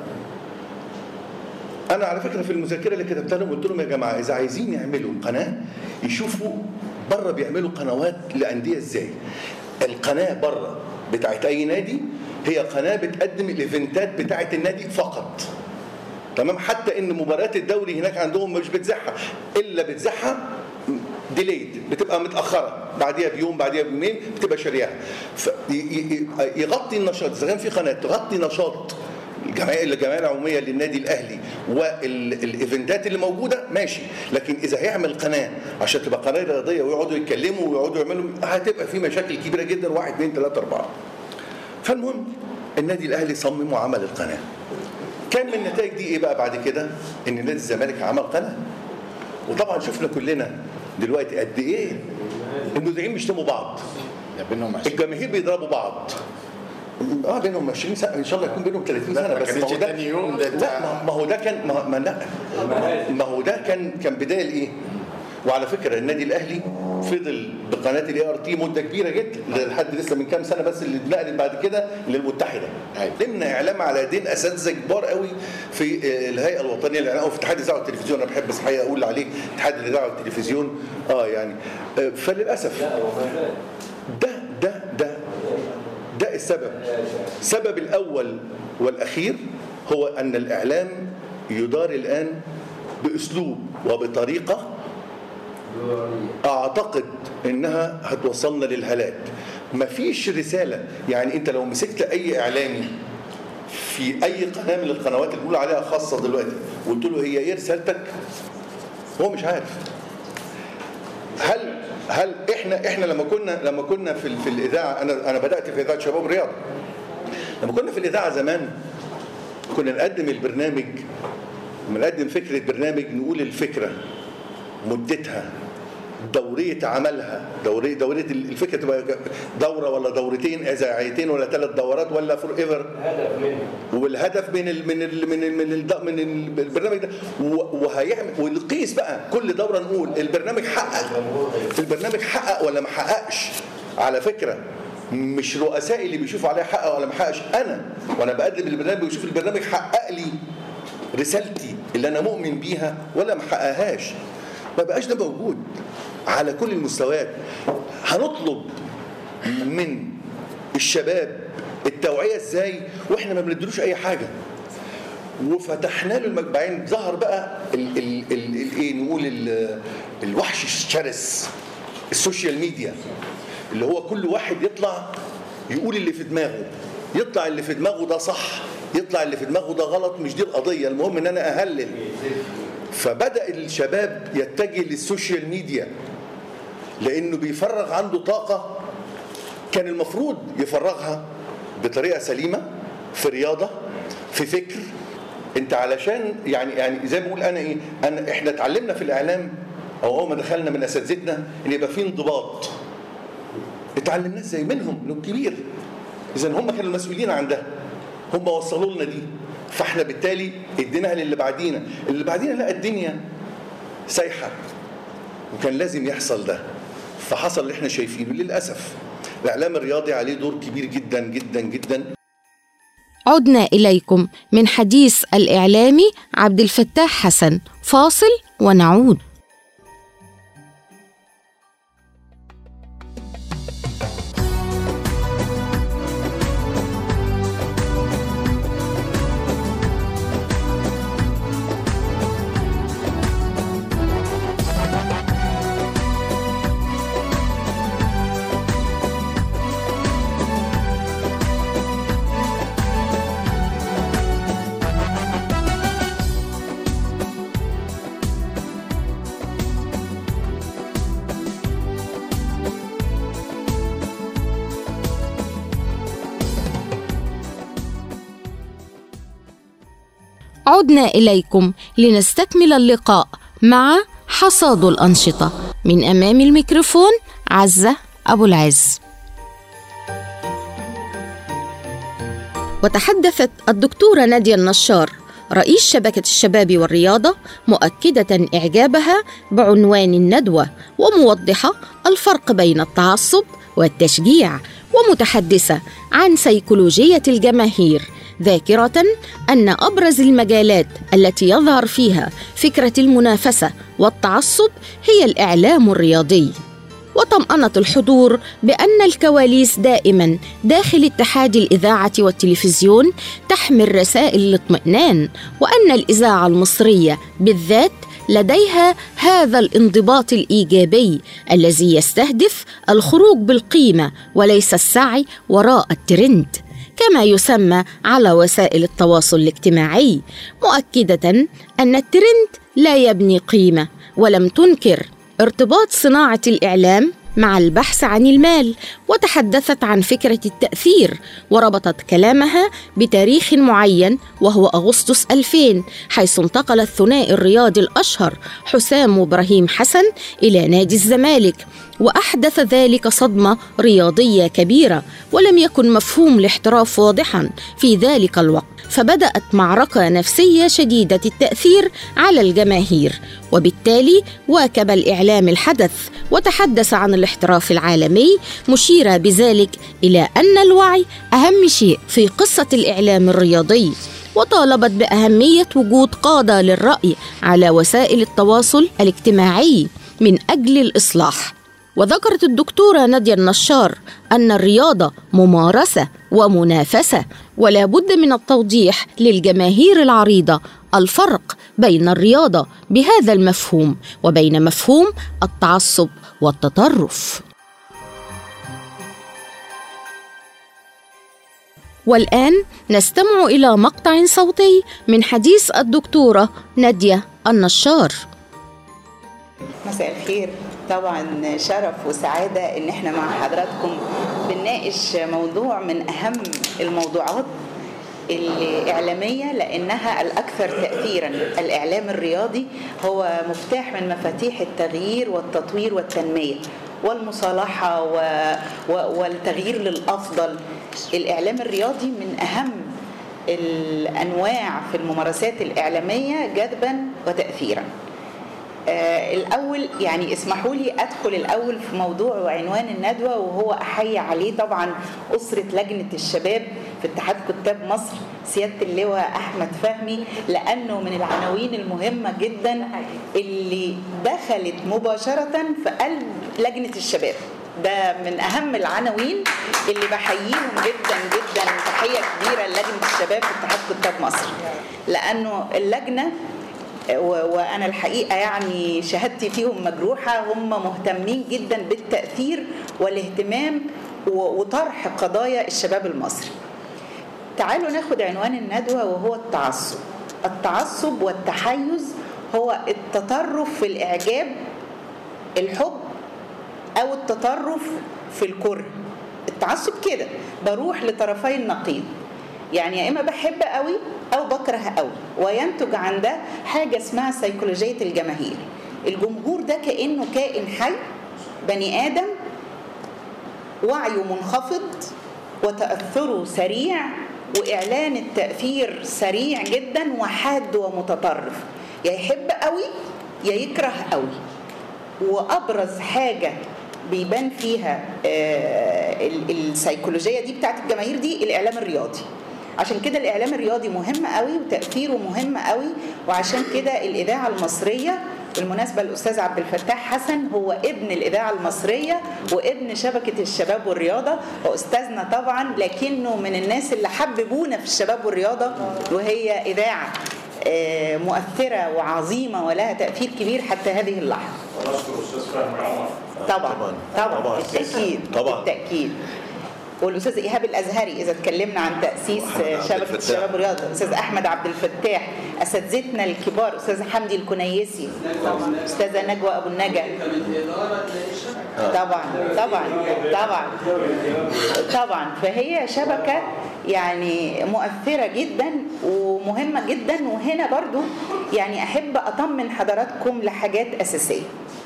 انا على فكره في المذكره اللي كتبتها لهم قلت لهم يا جماعه اذا عايزين يعملوا قناه يشوفوا بره بيعملوا قنوات لانديه ازاي القناه بره بتاعت اي نادي هي قناه بتقدم الايفنتات بتاعت النادي فقط تمام حتى ان مباريات الدوري هناك عندهم مش بتزحها الا بتزحها ديليد بتبقى متاخره بعديها بيوم بعديها بيومين بتبقى شارياها يغطي النشاط اذا كان في قناه تغطي نشاط الجمعيه الجمعيه العموميه للنادي الاهلي والايفنتات اللي موجوده ماشي لكن اذا هيعمل قناه عشان تبقى قناه رياضيه ويقعدوا يتكلموا ويقعدوا يعملوا هتبقى في مشاكل كبيره جدا واحد اثنين ثلاثه اربعه فالمهم النادي الاهلي صمم وعمل القناه كان من النتائج دي ايه بقى بعد كده ان نادي الزمالك عمل قناه وطبعا شفنا كلنا دلوقتي قد ايه المذيعين بيشتموا بعض ده بينهم عشرين. الجماهير بيضربوا بعض اه بينهم 20 سنه ان شاء الله يكون بينهم 30 سنه ما بس كانتش ما هو ده تاني يوم، ده لا بتاع- ما- ما هو ده كان ما ما لا ما هو ده كان كان بدايه لايه؟ وعلى فكره النادي الاهلي فضل بقناه الاي ار تي مده كبيره جدا لحد لسه من كام سنه بس اللي اتنقلت بعد كده للمتحده أيوة. ضمن اعلام على يدين اساتذه كبار قوي في آه، الهيئه الوطنيه للاعلام او في اتحاد الاذاعه والتلفزيون انا بحب بس الحقيقه اقول عليه اتحاد الاذاعه والتلفزيون اه يعني آه، فللاسف ده ده ده ده السبب السبب الأول والأخير هو أن الإعلام يدار الآن بأسلوب وبطريقة أعتقد إنها هتوصلنا للهلاك مفيش رسالة يعني أنت لو مسكت أي إعلامي في أي قناة من القنوات اللي بيقولوا عليها خاصة دلوقتي وقلت له هي إيه رسالتك هو مش عارف هل هل احنا احنا لما كنا لما كنا في في الاذاعه انا انا بدات في اذاعه شباب الرياض لما كنا في الاذاعه زمان كنا نقدم البرنامج لما نقدم فكره برنامج نقول الفكره مدتها دوريه عملها دوريه دوريه الفكره تبقى دوره ولا دورتين اذاعيتين ولا ثلاث دورات ولا فور ايفر والهدف من ال من ال من ال من, ال من ال- البرنامج ده و- وهيعمل ونقيس بقى كل دوره نقول البرنامج حقق البرنامج حقق ولا ما حققش على فكره مش رؤسائي اللي بيشوفوا عليها حقق ولا ما حققش انا وانا بقدم البرنامج بشوف البرنامج حقق لي رسالتي اللي انا مؤمن بيها ولا ما حققهاش ما بقاش ده موجود على كل المستويات هنطلب من الشباب التوعيه ازاي واحنا ما بندلوش اي حاجه وفتحنا له المجمعين ظهر بقى ال ال ال ال ايه نقول ال الوحش الشرس السوشيال ميديا اللي هو كل واحد يطلع يقول اللي في دماغه يطلع اللي في دماغه ده صح يطلع اللي في دماغه ده غلط مش دي القضيه المهم ان انا اهلل فبدا الشباب يتجه للسوشيال ميديا لانه بيفرغ عنده طاقه كان المفروض يفرغها بطريقه سليمه في رياضه في فكر انت علشان يعني يعني زي ما بقول انا ايه انا احنا اتعلمنا في الاعلام او اول ما دخلنا من اساتذتنا ان يبقى في انضباط اتعلمناه ازاي منهم من الكبير اذا هم كانوا المسؤولين عن ده هم وصلوا لنا دي فاحنا بالتالي اديناها للي بعدينا اللي بعدينا لقى الدنيا سايحه وكان لازم يحصل ده فحصل اللي احنا شايفينه للاسف الاعلام الرياضي عليه دور كبير جدا جدا جدا عدنا إليكم من حديث الإعلامي عبد الفتاح حسن فاصل ونعود عدنا إليكم لنستكمل اللقاء مع حصاد الأنشطة من أمام الميكروفون عزة أبو العز وتحدثت الدكتورة نادية النشار رئيس شبكة الشباب والرياضة مؤكدة إعجابها بعنوان الندوة وموضحة الفرق بين التعصب والتشجيع ومتحدثة عن سيكولوجية الجماهير ذاكرة أن أبرز المجالات التي يظهر فيها فكرة المنافسة والتعصب هي الإعلام الرياضي وطمأنت الحضور بأن الكواليس دائما داخل اتحاد الإذاعة والتلفزيون تحمل رسائل الاطمئنان وأن الإذاعة المصرية بالذات لديها هذا الانضباط الايجابي الذي يستهدف الخروج بالقيمه وليس السعي وراء الترند كما يسمى على وسائل التواصل الاجتماعي مؤكده ان الترند لا يبني قيمه ولم تنكر ارتباط صناعه الاعلام مع البحث عن المال وتحدثت عن فكره التاثير وربطت كلامها بتاريخ معين وهو اغسطس 2000 حيث انتقل الثنائي الرياضي الاشهر حسام وابراهيم حسن الى نادي الزمالك واحدث ذلك صدمه رياضيه كبيره ولم يكن مفهوم الاحتراف واضحا في ذلك الوقت فبدات معركه نفسيه شديده التاثير على الجماهير وبالتالي واكب الاعلام الحدث وتحدث عن الاحتراف العالمي مشيرا بذلك الى ان الوعي اهم شيء في قصه الاعلام الرياضي وطالبت باهميه وجود قاده للراي على وسائل التواصل الاجتماعي من اجل الاصلاح وذكرت الدكتورة نادية النشار أن الرياضة ممارسة ومنافسة ولا بد من التوضيح للجماهير العريضة الفرق بين الرياضة بهذا المفهوم وبين مفهوم التعصب والتطرف والآن نستمع إلى مقطع صوتي من حديث الدكتورة نادية النشار مساء الخير طبعا شرف وسعادة ان احنا مع حضراتكم بنناقش موضوع من اهم الموضوعات الإعلامية لأنها الأكثر تأثيرا الإعلام الرياضي هو مفتاح من مفاتيح التغيير والتطوير والتنمية والمصالحة و... و... والتغيير للأفضل الإعلام الرياضي من أهم الأنواع في الممارسات الإعلامية جذبا وتأثيرا آه الأول يعني اسمحوا لي أدخل الأول في موضوع وعنوان الندوة وهو أحيي عليه طبعا أسرة لجنة الشباب في اتحاد كتاب مصر سيادة اللواء أحمد فهمي لأنه من العناوين المهمة جدا اللي دخلت مباشرة في قلب لجنة الشباب ده من أهم العناوين اللي بحييهم جدا جدا تحية كبيرة للجنة الشباب في اتحاد كتاب مصر لأنه اللجنة وانا الحقيقه يعني شهادتي فيهم مجروحه هم مهتمين جدا بالتاثير والاهتمام وطرح قضايا الشباب المصري تعالوا ناخد عنوان الندوه وهو التعصب التعصب والتحيز هو التطرف في الاعجاب الحب او التطرف في الكره التعصب كده بروح لطرفي النقيض يعني يا اما بحب قوي او بكره قوي وينتج عن ده حاجه اسمها سيكولوجيه الجماهير الجمهور ده كانه كائن حي بني ادم وعيه منخفض وتأثره سريع وإعلان التأثير سريع جدا وحاد ومتطرف يا يحب قوي يا يكره قوي وأبرز حاجة بيبان فيها آه، ال- السيكولوجية دي بتاعت الجماهير دي الإعلام الرياضي عشان كده الإعلام الرياضي مهم قوي وتأثيره مهم قوي وعشان كده الإذاعة المصرية بالمناسبة الأستاذ عبد الفتاح حسن هو ابن الإذاعة المصرية وابن شبكة الشباب والرياضة وأستاذنا طبعا لكنه من الناس اللي حببونا في الشباب والرياضة وهي إذاعة آه، مؤثرة وعظيمة ولها تأثير كبير حتى هذه اللحظة ونشكر استاذ فهمي العمر طبعا طبعا بالتأكيد طبعاً. بالتأكيد والاستاذ ايهاب الازهري اذا اتكلمنا عن تاسيس وأحمد عبد شبكه الفتاح. الشباب والرياضه استاذ احمد عبد الفتاح اساتذتنا الكبار استاذ حمدي الكنيسي استاذه نجوى ابو النجا طبعا طبعا طبعا طبعا فهي شبكه يعني مؤثره جدا ومهمه جدا وهنا برضو يعني احب اطمن حضراتكم لحاجات اساسيه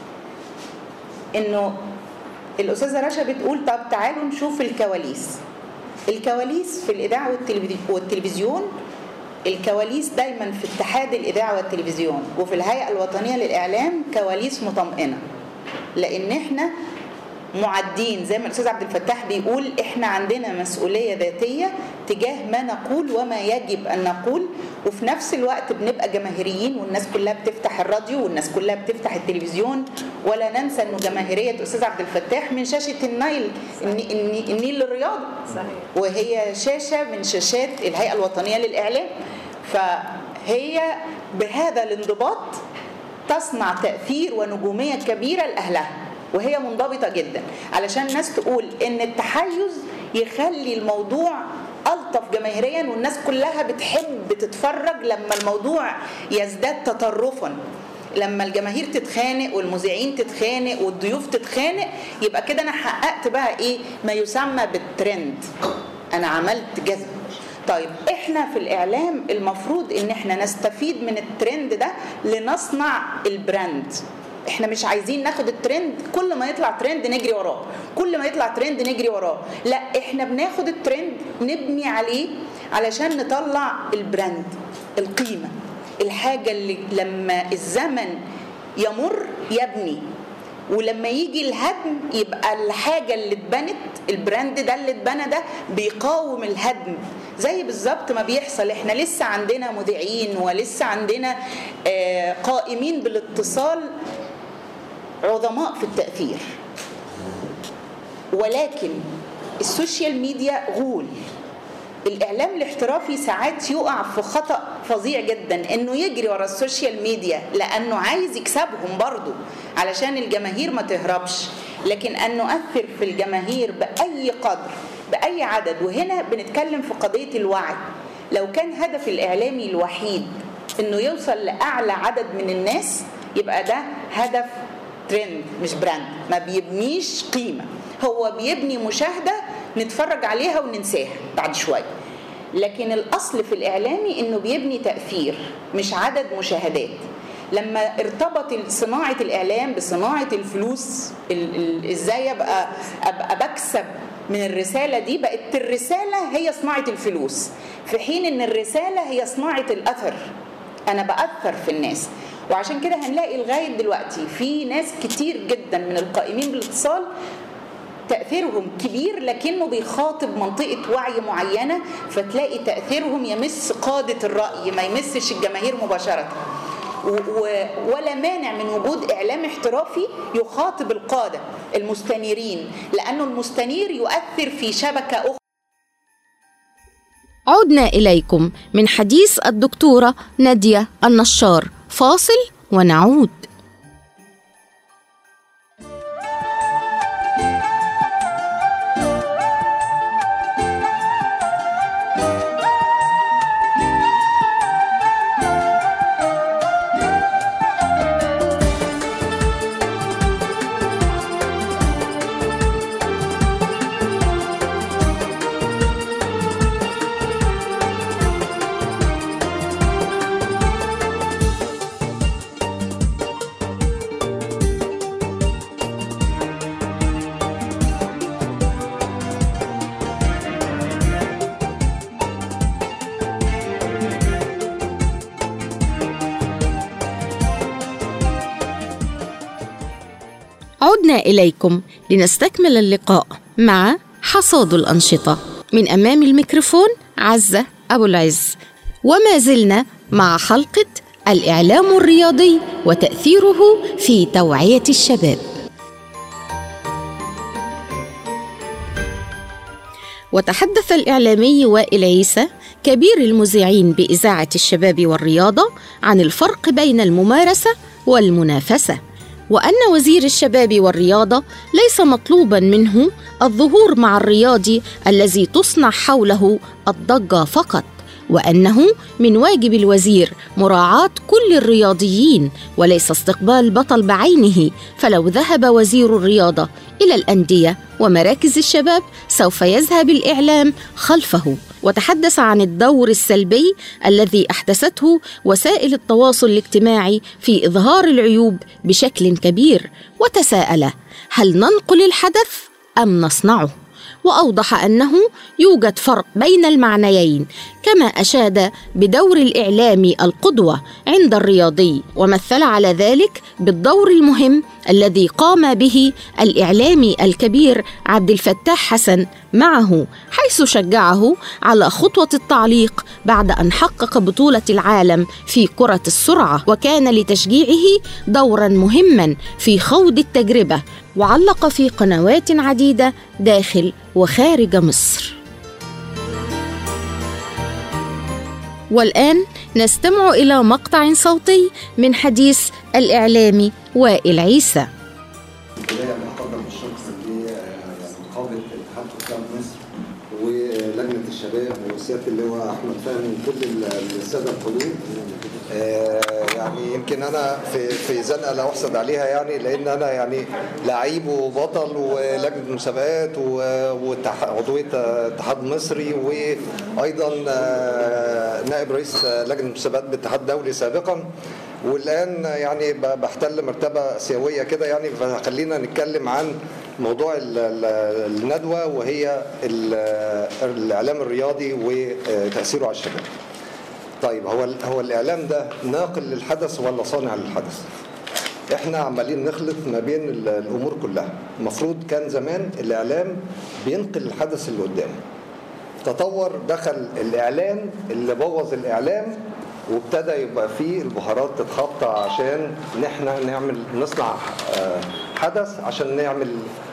انه الاستاذه رشا بتقول طب تعالوا نشوف الكواليس الكواليس في الاذاعه والتلفزي- والتلفزيون الكواليس دايما في اتحاد الاذاعه والتلفزيون وفي الهيئه الوطنيه للاعلام كواليس مطمئنه لان احنا معدين زي ما الاستاذ عبد الفتاح بيقول احنا عندنا مسؤوليه ذاتيه تجاه ما نقول وما يجب ان نقول وفي نفس الوقت بنبقى جماهيريين والناس كلها بتفتح الراديو والناس كلها بتفتح التلفزيون ولا ننسى انه جماهيريه استاذ عبد الفتاح من شاشه النيل الني- الني- النيل للرياضه وهي شاشه من شاشات الهيئه الوطنيه للاعلام فهي بهذا الانضباط تصنع تأثير ونجومية كبيرة لأهلها وهي منضبطة جدا علشان الناس تقول إن التحيز يخلي الموضوع ألطف جماهيريا والناس كلها بتحب تتفرج لما الموضوع يزداد تطرفا لما الجماهير تتخانق والمذيعين تتخانق والضيوف تتخانق يبقى كده انا حققت بقى ايه ما يسمى بالترند انا عملت جذب طيب احنا في الاعلام المفروض ان احنا نستفيد من الترند ده لنصنع البراند احنا مش عايزين ناخد الترند كل ما يطلع ترند نجري وراه كل ما يطلع ترند نجري وراه لا احنا بناخد الترند نبني عليه علشان نطلع البراند القيمه الحاجه اللي لما الزمن يمر يبني ولما يجي الهدم يبقى الحاجة اللي اتبنت البراند ده اللي اتبنى ده بيقاوم الهدم زي بالظبط ما بيحصل احنا لسه عندنا مذيعين ولسه عندنا آه، قائمين بالاتصال عظماء في التأثير ولكن السوشيال ميديا غول الاعلام الاحترافي ساعات يقع في خطا فظيع جدا انه يجري ورا السوشيال ميديا لانه عايز يكسبهم برضه علشان الجماهير ما تهربش لكن ان نؤثر في الجماهير باي قدر باي عدد وهنا بنتكلم في قضيه الوعي لو كان هدف الاعلامي الوحيد انه يوصل لاعلى عدد من الناس يبقى ده هدف ترند مش براند ما بيبنيش قيمه هو بيبني مشاهده نتفرج عليها وننساها بعد شويه لكن الاصل في الاعلامي انه بيبني تاثير مش عدد مشاهدات لما ارتبط صناعه الاعلام بصناعه الفلوس ال- ال- ازاي ابقى ابقى بكسب من الرساله دي بقت الرساله هي صناعه الفلوس في حين ان الرساله هي صناعه الاثر انا باثر في الناس وعشان كده هنلاقي لغايه دلوقتي في ناس كتير جدا من القائمين بالاتصال تأثيرهم كبير لكنه بيخاطب منطقة وعي معينة فتلاقي تأثيرهم يمس قادة الرأي ما يمسش الجماهير مباشرة و- و- ولا مانع من وجود إعلام احترافي يخاطب القادة المستنيرين لأنه المستنير يؤثر في شبكة أخرى عدنا إليكم من حديث الدكتورة نادية النشار فاصل ونعود عدنا إليكم لنستكمل اللقاء مع حصاد الأنشطة من أمام الميكروفون عزة أبو العز وما زلنا مع حلقة الإعلام الرياضي وتأثيره في توعية الشباب وتحدث الإعلامي وائل عيسى كبير المذيعين بإذاعة الشباب والرياضة عن الفرق بين الممارسة والمنافسة وأن وزير الشباب والرياضة ليس مطلوبا منه الظهور مع الرياضي الذي تصنع حوله الضجة فقط وانه من واجب الوزير مراعاه كل الرياضيين وليس استقبال بطل بعينه فلو ذهب وزير الرياضه الى الانديه ومراكز الشباب سوف يذهب الاعلام خلفه وتحدث عن الدور السلبي الذي احدثته وسائل التواصل الاجتماعي في اظهار العيوب بشكل كبير وتساءل هل ننقل الحدث ام نصنعه واوضح انه يوجد فرق بين المعنيين كما اشاد بدور الاعلامي القدوه عند الرياضي ومثل على ذلك بالدور المهم الذي قام به الاعلامي الكبير عبد الفتاح حسن معه حيث شجعه على خطوه التعليق بعد ان حقق بطوله العالم في كره السرعه وكان لتشجيعه دورا مهما في خوض التجربه وعلق في قنوات عديده داخل وخارج مصر والان نستمع الى مقطع صوتي من حديث الاعلامي وائل عيسى بداية بقدم الشكر لنقابة اتحاد حكام مصر ولجنة الشباب وسيادة اللواء أحمد فهمي وكل السادة الحضور آه، يعني يمكن أنا في في زنقة لا أحسد عليها يعني لأن أنا يعني لعيب وبطل ولجنة مسابقات وعضوية اتحاد مصري وأيضا آه، نائب رئيس لجنة مسابقات بالاتحاد الدولي سابقا والان يعني ب- بحتل مرتبه سيويه كده يعني فخلينا نتكلم عن موضوع ال- ال- الندوه وهي ال- الاعلام الرياضي وتاثيره على الشباب. طيب هو ال- هو الاعلام ده ناقل للحدث ولا صانع للحدث؟ احنا عمالين نخلط ما بين ال- الامور كلها المفروض كان زمان الاعلام بينقل الحدث اللي قدامه تطور دخل الاعلان اللي بوظ الاعلام وابتدى يبقى فيه البهارات تتحط عشان ان احنا نعمل نصنع آه، حدث عشان نعمل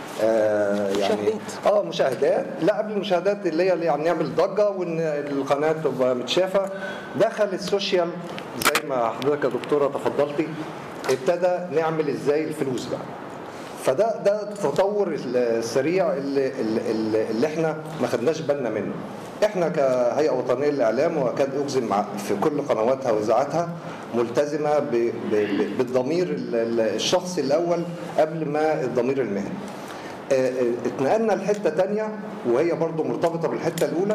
آه، يعني اه مشاهدات لا قبل المشاهدات اللي هي اللي يعني نعمل ضجه وان القناه تبقى متشافه دخل السوشيال زي ما حضرتك يا دكتوره تفضلتي ابتدى نعمل ازاي الفلوس بقى فده ده التطور السريع اللي, اللي, اللي احنا ما خدناش بالنا منه احنا كهيئه وطنيه للاعلام واكاد اجزم مع في كل قنواتها واذاعاتها ملتزمه ب- ب- ب- بالضمير ال- ال- الشخصي الاول قبل ما الضمير المهني آه، آه، اتنقلنا لحته تانية وهي برضو مرتبطه بالحته الاولى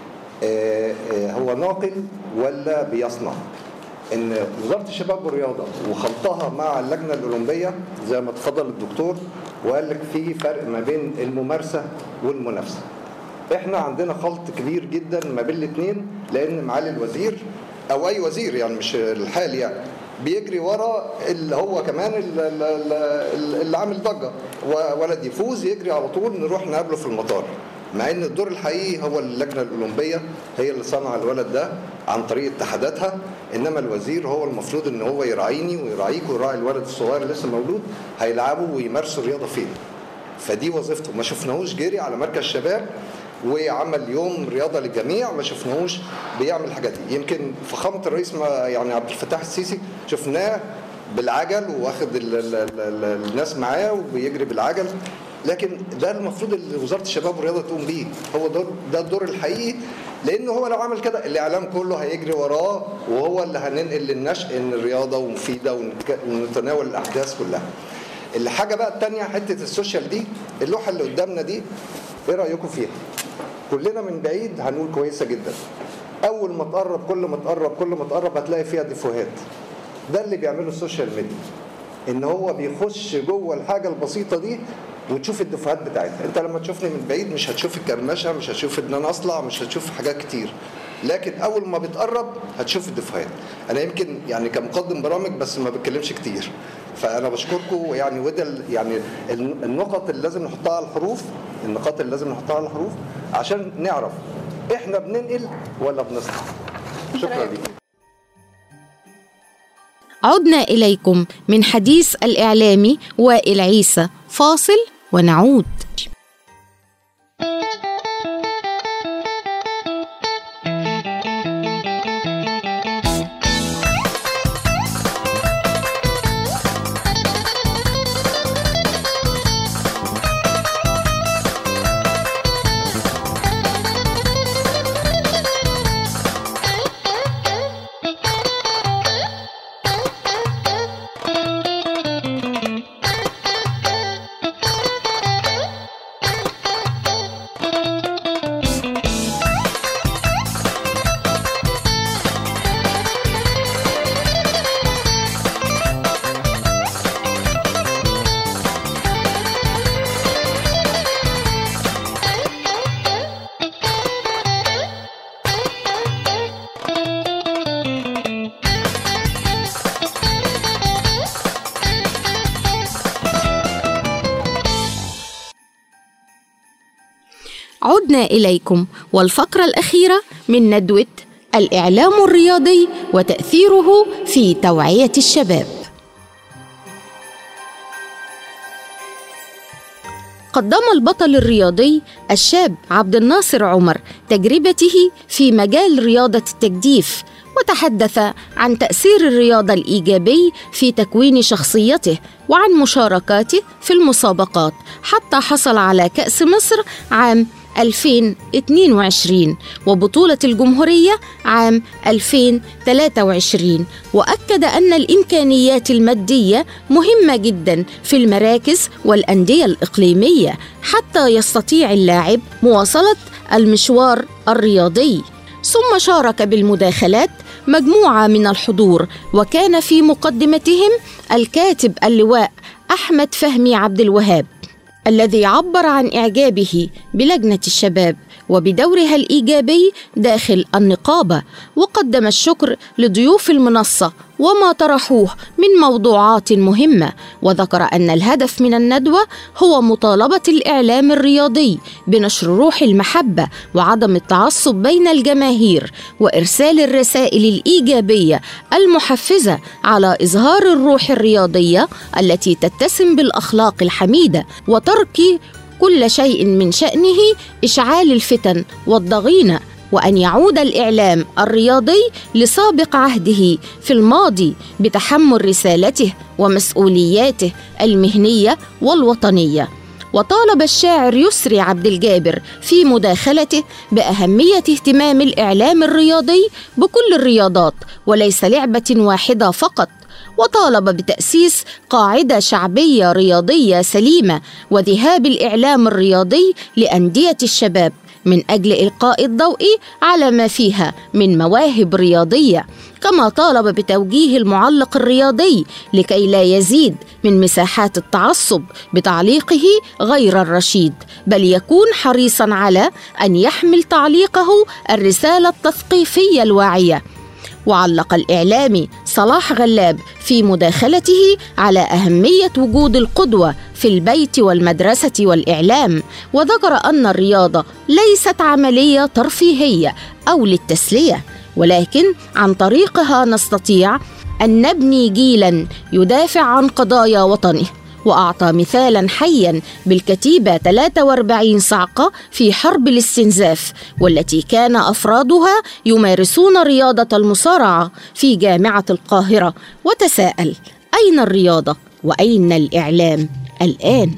آه، آه، هو ناقل ولا بيصنع ان وزاره الشباب والرياضه وخلطها مع اللجنه الاولمبيه زي ما تفضل الدكتور وقال لك في فرق ما بين الممارسه والمنافسه احنا عندنا خلط كبير جدا ما بين الاثنين لان معالي الوزير او اي وزير يعني مش الحالي يعني بيجري ورا اللي هو كمان ال- ال- ال- اللي عامل ضجه و- ولد يفوز يجري على طول نروح نقابله في المطار مع ان الدور الحقيقي هو اللجنه الاولمبيه هي اللي صنع الولد ده عن طريق اتحاداتها انما الوزير هو المفروض ان هو يراعيني ويراعيك ويراعي الولد الصغير اللي لسه مولود هيلعبوا ويمارسوا الرياضه فين فدي وظيفته ما شفناهوش جري على مركز شباب وعمل يوم رياضه للجميع ما شفناهوش بيعمل الحاجات دي يمكن فخامه الرئيس ما يعني عبد الفتاح السيسي شفناه بالعجل واخد ال ال ال ال الناس معاه وبيجري بالعجل لكن ده المفروض اللي وزاره الشباب والرياضه تقوم بيه هو دور ده الدور الحقيقي لان هو لو عمل كده الاعلام كله هيجري وراه وهو اللي هننقل للنشء ان الرياضه مفيده ونتك- ونتناول الاحداث كلها الحاجه بقى الثانيه حته السوشيال دي اللوحه اللي قدامنا دي ايه رايكم فيها كلنا من بعيد هنقول كويسه جدا اول ما تقرب كل ما تقرب كل ما تقرب هتلاقي فيها ديفوهات ده اللي بيعمله السوشيال ميديا ان هو بيخش جوه الحاجه البسيطه دي وتشوف الدفعات بتاعتها انت لما تشوفني من بعيد مش هتشوف الكرمشه مش هتشوف ان انا اصلع مش هتشوف حاجات كتير لكن اول ما بتقرب هتشوف الدفعات انا يمكن يعني كمقدم برامج بس ما بتكلمش كتير فانا بشكركم يعني وده ال- يعني ال- النقط اللي لازم نحطها على الحروف النقاط اللي لازم نحطها على الحروف عشان نعرف احنا بننقل ولا بنصنع شكرا لكم عدنا إليكم من حديث الإعلامي وائل عيسى فاصل ونعود عدنا إليكم والفقرة الأخيرة من ندوة الإعلام الرياضي وتأثيره في توعية الشباب. قدم البطل الرياضي الشاب عبد الناصر عمر تجربته في مجال رياضة التجديف وتحدث عن تأثير الرياضة الإيجابي في تكوين شخصيته وعن مشاركاته في المسابقات حتى حصل على كأس مصر عام 2022 وبطولة الجمهورية عام 2023 وأكد أن الإمكانيات المادية مهمة جدا في المراكز والأندية الإقليمية حتى يستطيع اللاعب مواصلة المشوار الرياضي ثم شارك بالمداخلات مجموعة من الحضور وكان في مقدمتهم الكاتب اللواء أحمد فهمي عبد الوهاب الذي عبر عن إعجابه بلجنة الشباب وبدورها الإيجابي داخل النقابة وقدم الشكر لضيوف المنصة وما طرحوه من موضوعات مهمة وذكر أن الهدف من الندوة هو مطالبة الإعلام الرياضي بنشر روح المحبة وعدم التعصب بين الجماهير وإرسال الرسائل الإيجابية المحفزة على إظهار الروح الرياضية التي تتسم بالأخلاق الحميدة وترك كل شيء من شأنه إشعال الفتن والضغينة وأن يعود الإعلام الرياضي لسابق عهده في الماضي بتحمل رسالته ومسؤولياته المهنية والوطنية وطالب الشاعر يسري عبد الجابر في مداخلته باهميه اهتمام الاعلام الرياضي بكل الرياضات وليس لعبه واحده فقط وطالب بتاسيس قاعده شعبيه رياضيه سليمه وذهاب الاعلام الرياضي لانديه الشباب من اجل القاء الضوء على ما فيها من مواهب رياضيه كما طالب بتوجيه المعلق الرياضي لكي لا يزيد من مساحات التعصب بتعليقه غير الرشيد بل يكون حريصا على ان يحمل تعليقه الرساله التثقيفيه الواعيه وعلق الاعلامي صلاح غلاب في مداخلته على اهميه وجود القدوه في البيت والمدرسه والاعلام وذكر ان الرياضه ليست عمليه ترفيهيه او للتسليه ولكن عن طريقها نستطيع ان نبني جيلا يدافع عن قضايا وطنه وأعطى مثالا حيا بالكتيبة 43 صعقة في حرب الاستنزاف والتي كان أفرادها يمارسون رياضة المصارعة في جامعة القاهرة وتساءل أين الرياضة وأين الإعلام الآن؟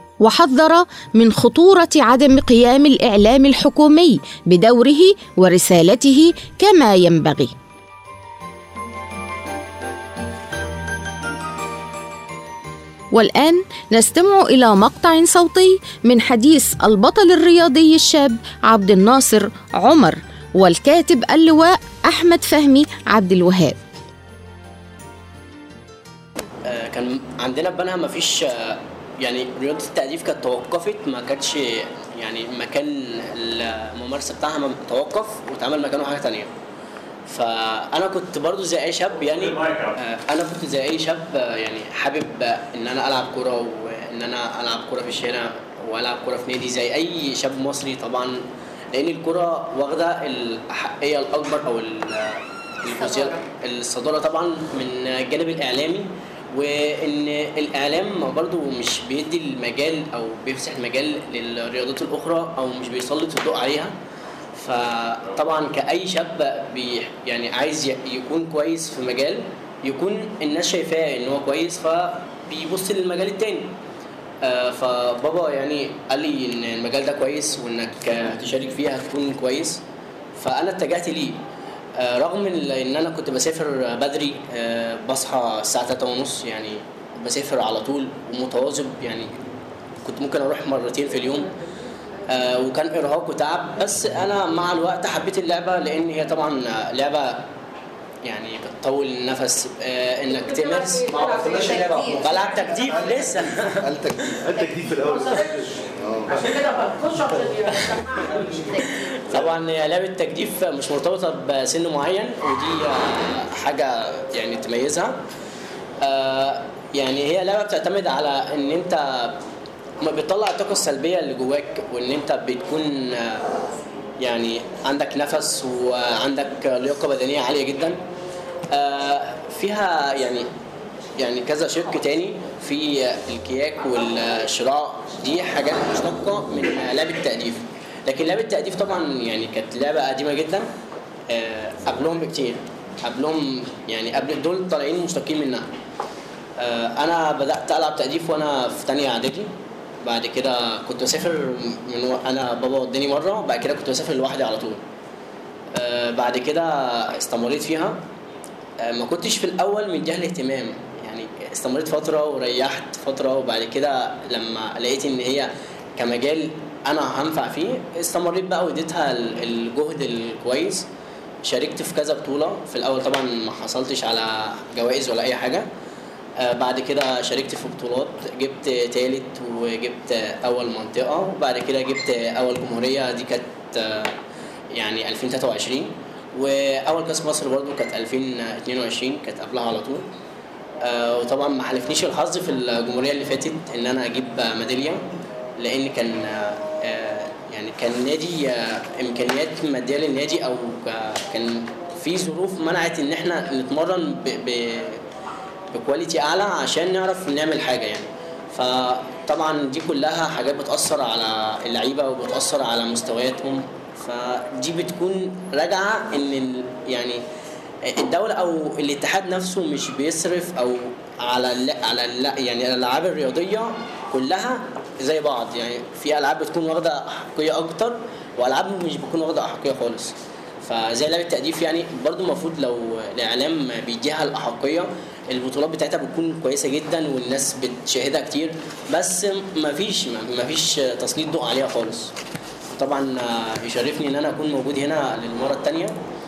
وحذر من خطورة عدم قيام الإعلام الحكومي بدوره ورسالته كما ينبغي والآن نستمع إلى مقطع صوتي من حديث البطل الرياضي الشاب عبد الناصر عمر والكاتب اللواء أحمد فهمي عبد الوهاب آه، كان عندنا في بنها ما فيش يعني رياضة التأليف كانت توقفت ما كانتش يعني مكان الممارسة بتاعها ما توقف واتعمل مكانه حاجة تانية فانا كنت برضو زي اي شاب يعني آه، انا كنت زي اي شاب آه، يعني حابب آه، ان انا العب كوره وان انا العب كوره في الشارع والعب كوره في نادي زي اي شاب مصري طبعا لان الكوره واخده الاحقيه الاكبر او ال- الجزئيه الصداره طبعا من الجانب الاعلامي وان الاعلام برضو مش بيدي المجال او بيفتح المجال للرياضات الاخرى او مش بيسلط الضوء عليها فطبعا كاي شاب بي يعني عايز ي- يكون كويس في مجال يكون الناس شايفاه ان هو كويس فبيبص للمجال التاني آه، فبابا يعني قال لي ان المجال ده كويس وانك آه، هتشارك فيه هتكون كويس فانا اتجهت ليه آه، رغم ال- ان انا كنت بسافر بدري آه، بصحى الساعه 3 ونص يعني بسافر على طول ومتواظب يعني كنت ممكن اروح مرتين في اليوم آه، وكان ارهاق وتعب بس انا مع الوقت حبيت اللعبه لان هي طبعا لعبه يعني بتطول النفس آه، انك تمارس ما عرفناش اللعبة. بلعب تجديف لسه قال تجديف قال تجديف في الاول عشان كده بخش عشان يسمعنا طبعا هي لعبه تجديف مش مرتبطه بسن معين ودي آه، حاجه يعني تميزها آه، يعني هي لعبه بتعتمد على ان انت ما بتطلع الطاقه السلبيه اللي جواك وان انت بتكون آه، يعني عندك نفس وعندك لياقه بدنيه عاليه جدا آه، فيها يعني يعني كذا شق تاني في الكياك والشراع دي حاجات مشتقه من لعبه التأديف لكن لعبه التأديف طبعا يعني كانت لعبه قديمه جدا آه، قبلهم بكتير قبلهم يعني قبل دول طالعين مشتقين منها آه، انا بدات العب تأديف وانا في تانية اعدادي بعد كده كنت بسافر من و... انا بابا وداني مره بعد كده كنت بسافر لوحدي على طول آه، بعد كده استمريت فيها آه، ما كنتش في الاول مديها الاهتمام يعني استمريت فتره وريحت فتره وبعد كده لما لقيت ان هي كمجال انا هنفع فيه استمريت بقى واديتها ال- الجهد الكويس شاركت في كذا بطوله في الاول طبعا ما حصلتش على جوائز ولا اي حاجه آه، بعد كده شاركت في بطولات جبت تالت وجبت اول منطقه وبعد كده جبت اول جمهوريه دي كانت آه، يعني 2023 واول كاس مصر برضو كانت 2022 كانت قبلها على طول آه، وطبعا ما حالفنيش الحظ في الجمهوريه اللي فاتت ان انا اجيب ميداليه لان كان آه، آه، يعني كان نادي آه، امكانيات ماديه للنادي او ك- كان في ظروف منعت ان احنا نتمرن ب... ب... بكواليتي اعلى عشان نعرف نعمل حاجه يعني فطبعا دي كلها حاجات بتاثر على اللعيبه وبتاثر على مستوياتهم فدي بتكون راجعه ان ال- يعني الدوله او الاتحاد نفسه مش بيصرف او على الل- على الل- يعني الالعاب الرياضيه كلها زي بعض يعني في العاب بتكون واخده احقيه اكتر والعاب مش بتكون واخده احقيه خالص فزي لعبه التأديف يعني برضو المفروض لو الاعلام بيديها الاحقيه البطولات بتاعتها بتكون كويسه جدا والناس بتشاهدها كتير بس مفيش مفيش تسليط ضوء عليها خالص طبعا آه، يشرفني ان انا اكون موجود هنا للمره الثانيه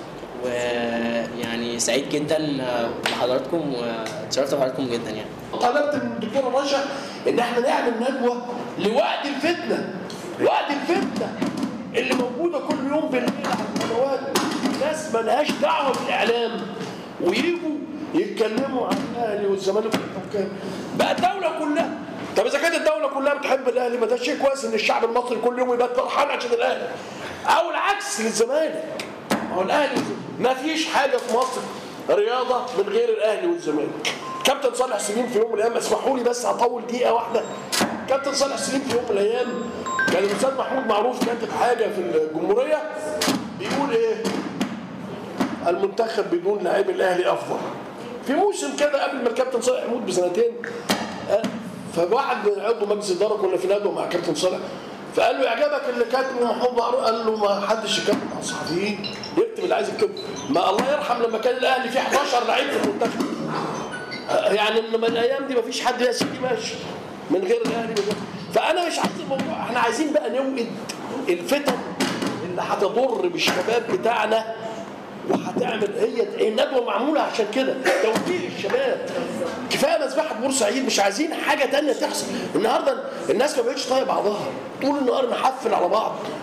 ويعني سعيد جدا آه، بحضراتكم واتشرفت بحضراتكم جدا يعني طلبت من الدكتوره رشا ان احنا نعمل ندوه لوقت الفتنه وقت الفتنه اللي موجوده كل يوم بالليل على القنوات ناس ملهاش دعوه بالاعلام ويجوا يتكلموا عن الاهلي والزمالك والحكام بقى الدوله كلها طب اذا كانت الدوله كلها بتحب الاهلي ما ده شيء كويس ان الشعب المصري كل يوم يبقى فرحان عشان الاهلي او العكس للزمالك ما هو الاهلي ما فيش حاجه في مصر رياضه من غير الاهلي والزمالك كابتن صالح سليم في يوم من الايام اسمحوا لي بس اطول دقيقه واحده كابتن صالح سليم في يوم من الايام كان الاستاذ محمود معروف كاتب حاجه في الجمهوريه بيقول ايه المنتخب بدون لاعبي الاهلي افضل في موسم كده قبل ما الكابتن صالح يموت بسنتين آه، فواحد من عضو مجلس الاداره كنا في ندوه مع كابتن صالح فقال له يعجبك اللي كاتبه محمود معروف قال له ما حدش يكتب مع الصحفيين يكتب اللي عايز يكتبه ما الله يرحم لما كان الاهلي فيه 11 لعيب في المنتخب آه، يعني انما الايام دي ما فيش حد يا سيدي ماشي من غير الاهلي من غير فانا مش عايز الموضوع احنا عايزين بقى نوقد الفتن اللي هتضر بالشباب بتاعنا وهتعمل هي هي الندوه معموله عشان كده توجيه الشباب كفايه مذبحه بورسعيد مش عايزين حاجه تانية تحصل النهارده الناس ما بقتش طايقه بعضها طول النهار نحفل على بعض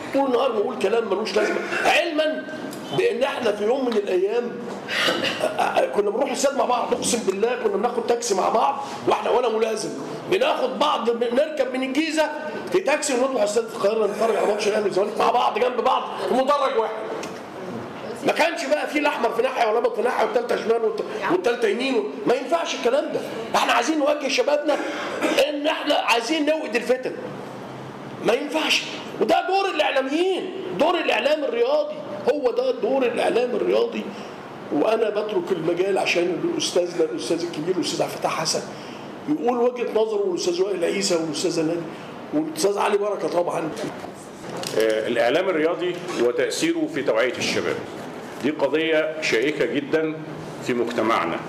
طول النهار نقول كلام ملوش لازمه علما بان احنا في يوم من الايام كنا بنروح الاستاد مع بعض اقسم بالله كنا بناخد تاكسي مع بعض واحنا وانا ملازم بناخد بعض بنركب من الجيزه في تاكسي ونروح استاد القاهره نتفرج على ماتش الاهلي والزمالك مع بعض جنب بعض في مدرج واحد ما كانش بقى في الاحمر في ناحيه والابيض في ناحيه والثالثه شمال والت- والثالثه يمين ما ينفعش الكلام ده احنا عايزين نوجه شبابنا ان احنا عايزين نوقد الفتن ما ينفعش وده دور الاعلاميين دور الاعلام الرياضي هو ده دور الاعلام الرياضي وانا بترك المجال عشان الاستاذنا الاستاذ الكبير الاستاذ عبد الفتاح حسن يقول وجهه نظره والاستاذ وائل عيسى والاستاذ نادي والاستاذ علي بركه طبعا آه، الإعلام الرياضي وتأثيره في توعية الشباب دي قضية شائكة جدا في مجتمعنا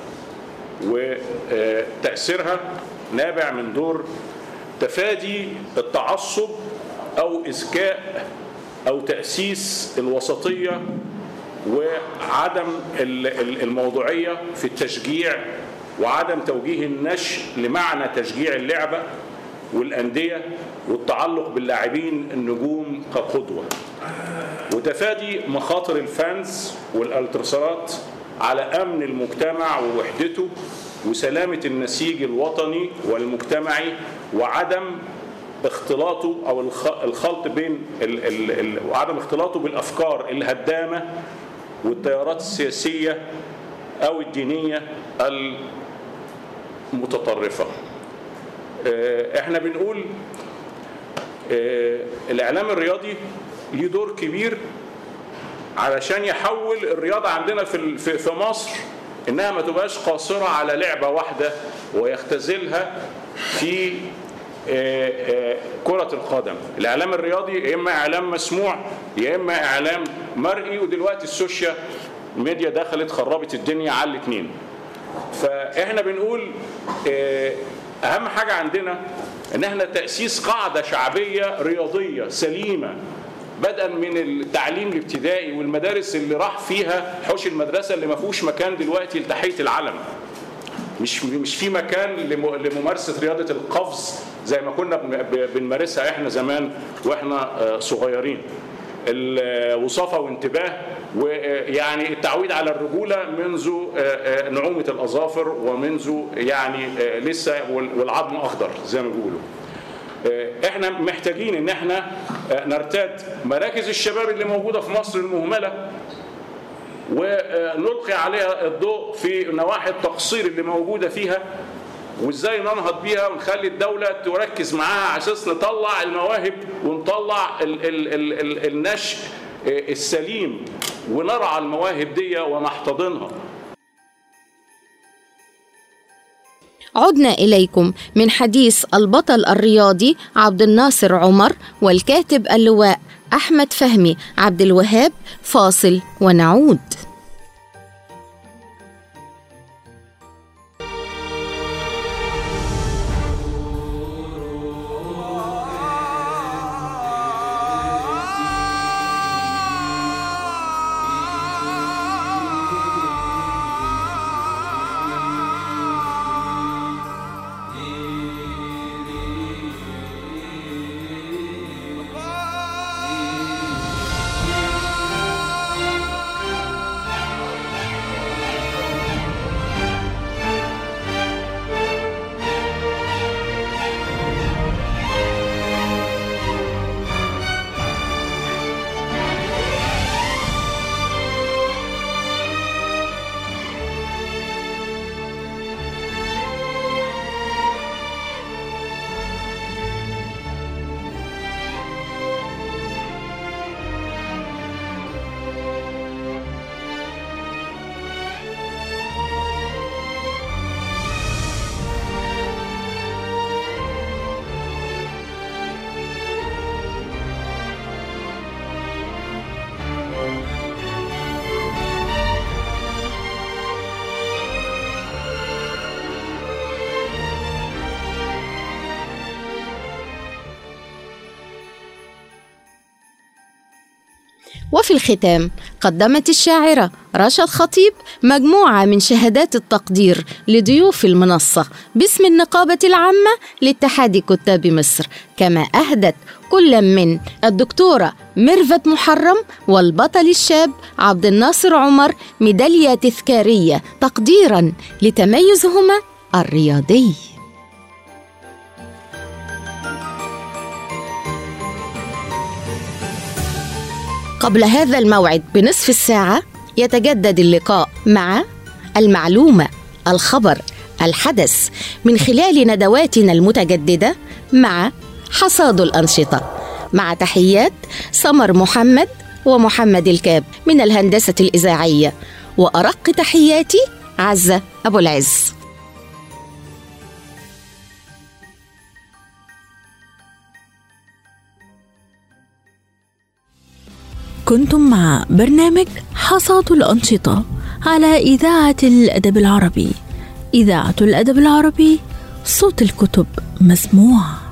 وتأثيرها نابع من دور تفادي التعصب أو إذكاء أو تأسيس الوسطية وعدم ال- ال- الموضوعية في التشجيع وعدم توجيه النشء لمعنى تشجيع اللعبة والأندية والتعلق باللاعبين النجوم كقدوة وتفادي مخاطر الفانز والالترسالات على أمن المجتمع ووحدته وسلامة النسيج الوطني والمجتمعي وعدم اختلاطه او الخ- الخلط بين ال ال ال وعدم اختلاطه بالافكار الهدامه والتيارات السياسيه او الدينيه المتطرفه. آه، احنا بنقول آه، الاعلام الرياضي ليه دور كبير علشان يحول الرياضه عندنا في ال- في في مصر انها ما تبقاش قاصره على لعبه واحده ويختزلها في آه، آه، كرة القدم الإعلام الرياضي يا إما إعلام مسموع يا إما إعلام مرئي ودلوقتي السوشيال ميديا دخلت خربت الدنيا على الاثنين فإحنا بنقول آه، أهم حاجة عندنا إن إحنا تأسيس قاعدة شعبية رياضية سليمة بدءا من التعليم الابتدائي والمدارس اللي راح فيها حوش المدرسة اللي ما فيهوش مكان دلوقتي لتحية العلم مش مش في مكان لم- لممارسه رياضه القفز زي ما كنا بن- ب- بنمارسها احنا زمان واحنا آه، صغيرين الوصافه وانتباه ويعني التعويد على الرجوله منذ آه، آه، نعومه الاظافر ومنذ يعني آه، لسه وال- والعظم اخضر زي ما بيقولوا آه، احنا محتاجين ان احنا آه، نرتاد مراكز الشباب اللي موجوده في مصر المهمله ونلقي عليها الضوء في نواحي التقصير اللي موجوده فيها وازاي ننهض بيها ونخلي الدوله تركز معاها على اساس نطلع المواهب ونطلع ال ال ال ال النشء السليم ونرعى المواهب دي ونحتضنها عدنا إليكم من حديث البطل الرياضي عبد الناصر عمر والكاتب اللواء أحمد فهمي عبد الوهاب فاصل ونعود وفي الختام قدمت الشاعرة رشا الخطيب مجموعة من شهادات التقدير لضيوف المنصة باسم النقابة العامة لاتحاد كتاب مصر كما أهدت كل من الدكتورة ميرفت محرم والبطل الشاب عبد الناصر عمر ميدالية تذكارية تقديرا لتميزهما الرياضي قبل هذا الموعد بنصف الساعة يتجدد اللقاء مع المعلومة الخبر الحدث من خلال ندواتنا المتجددة مع حصاد الأنشطة مع تحيات سمر محمد ومحمد الكاب من الهندسة الإذاعية وأرق تحياتي عزة أبو العز كنتم مع برنامج حصاد الأنشطة على إذاعة الأدب العربي إذاعة الأدب العربي صوت الكتب مسموع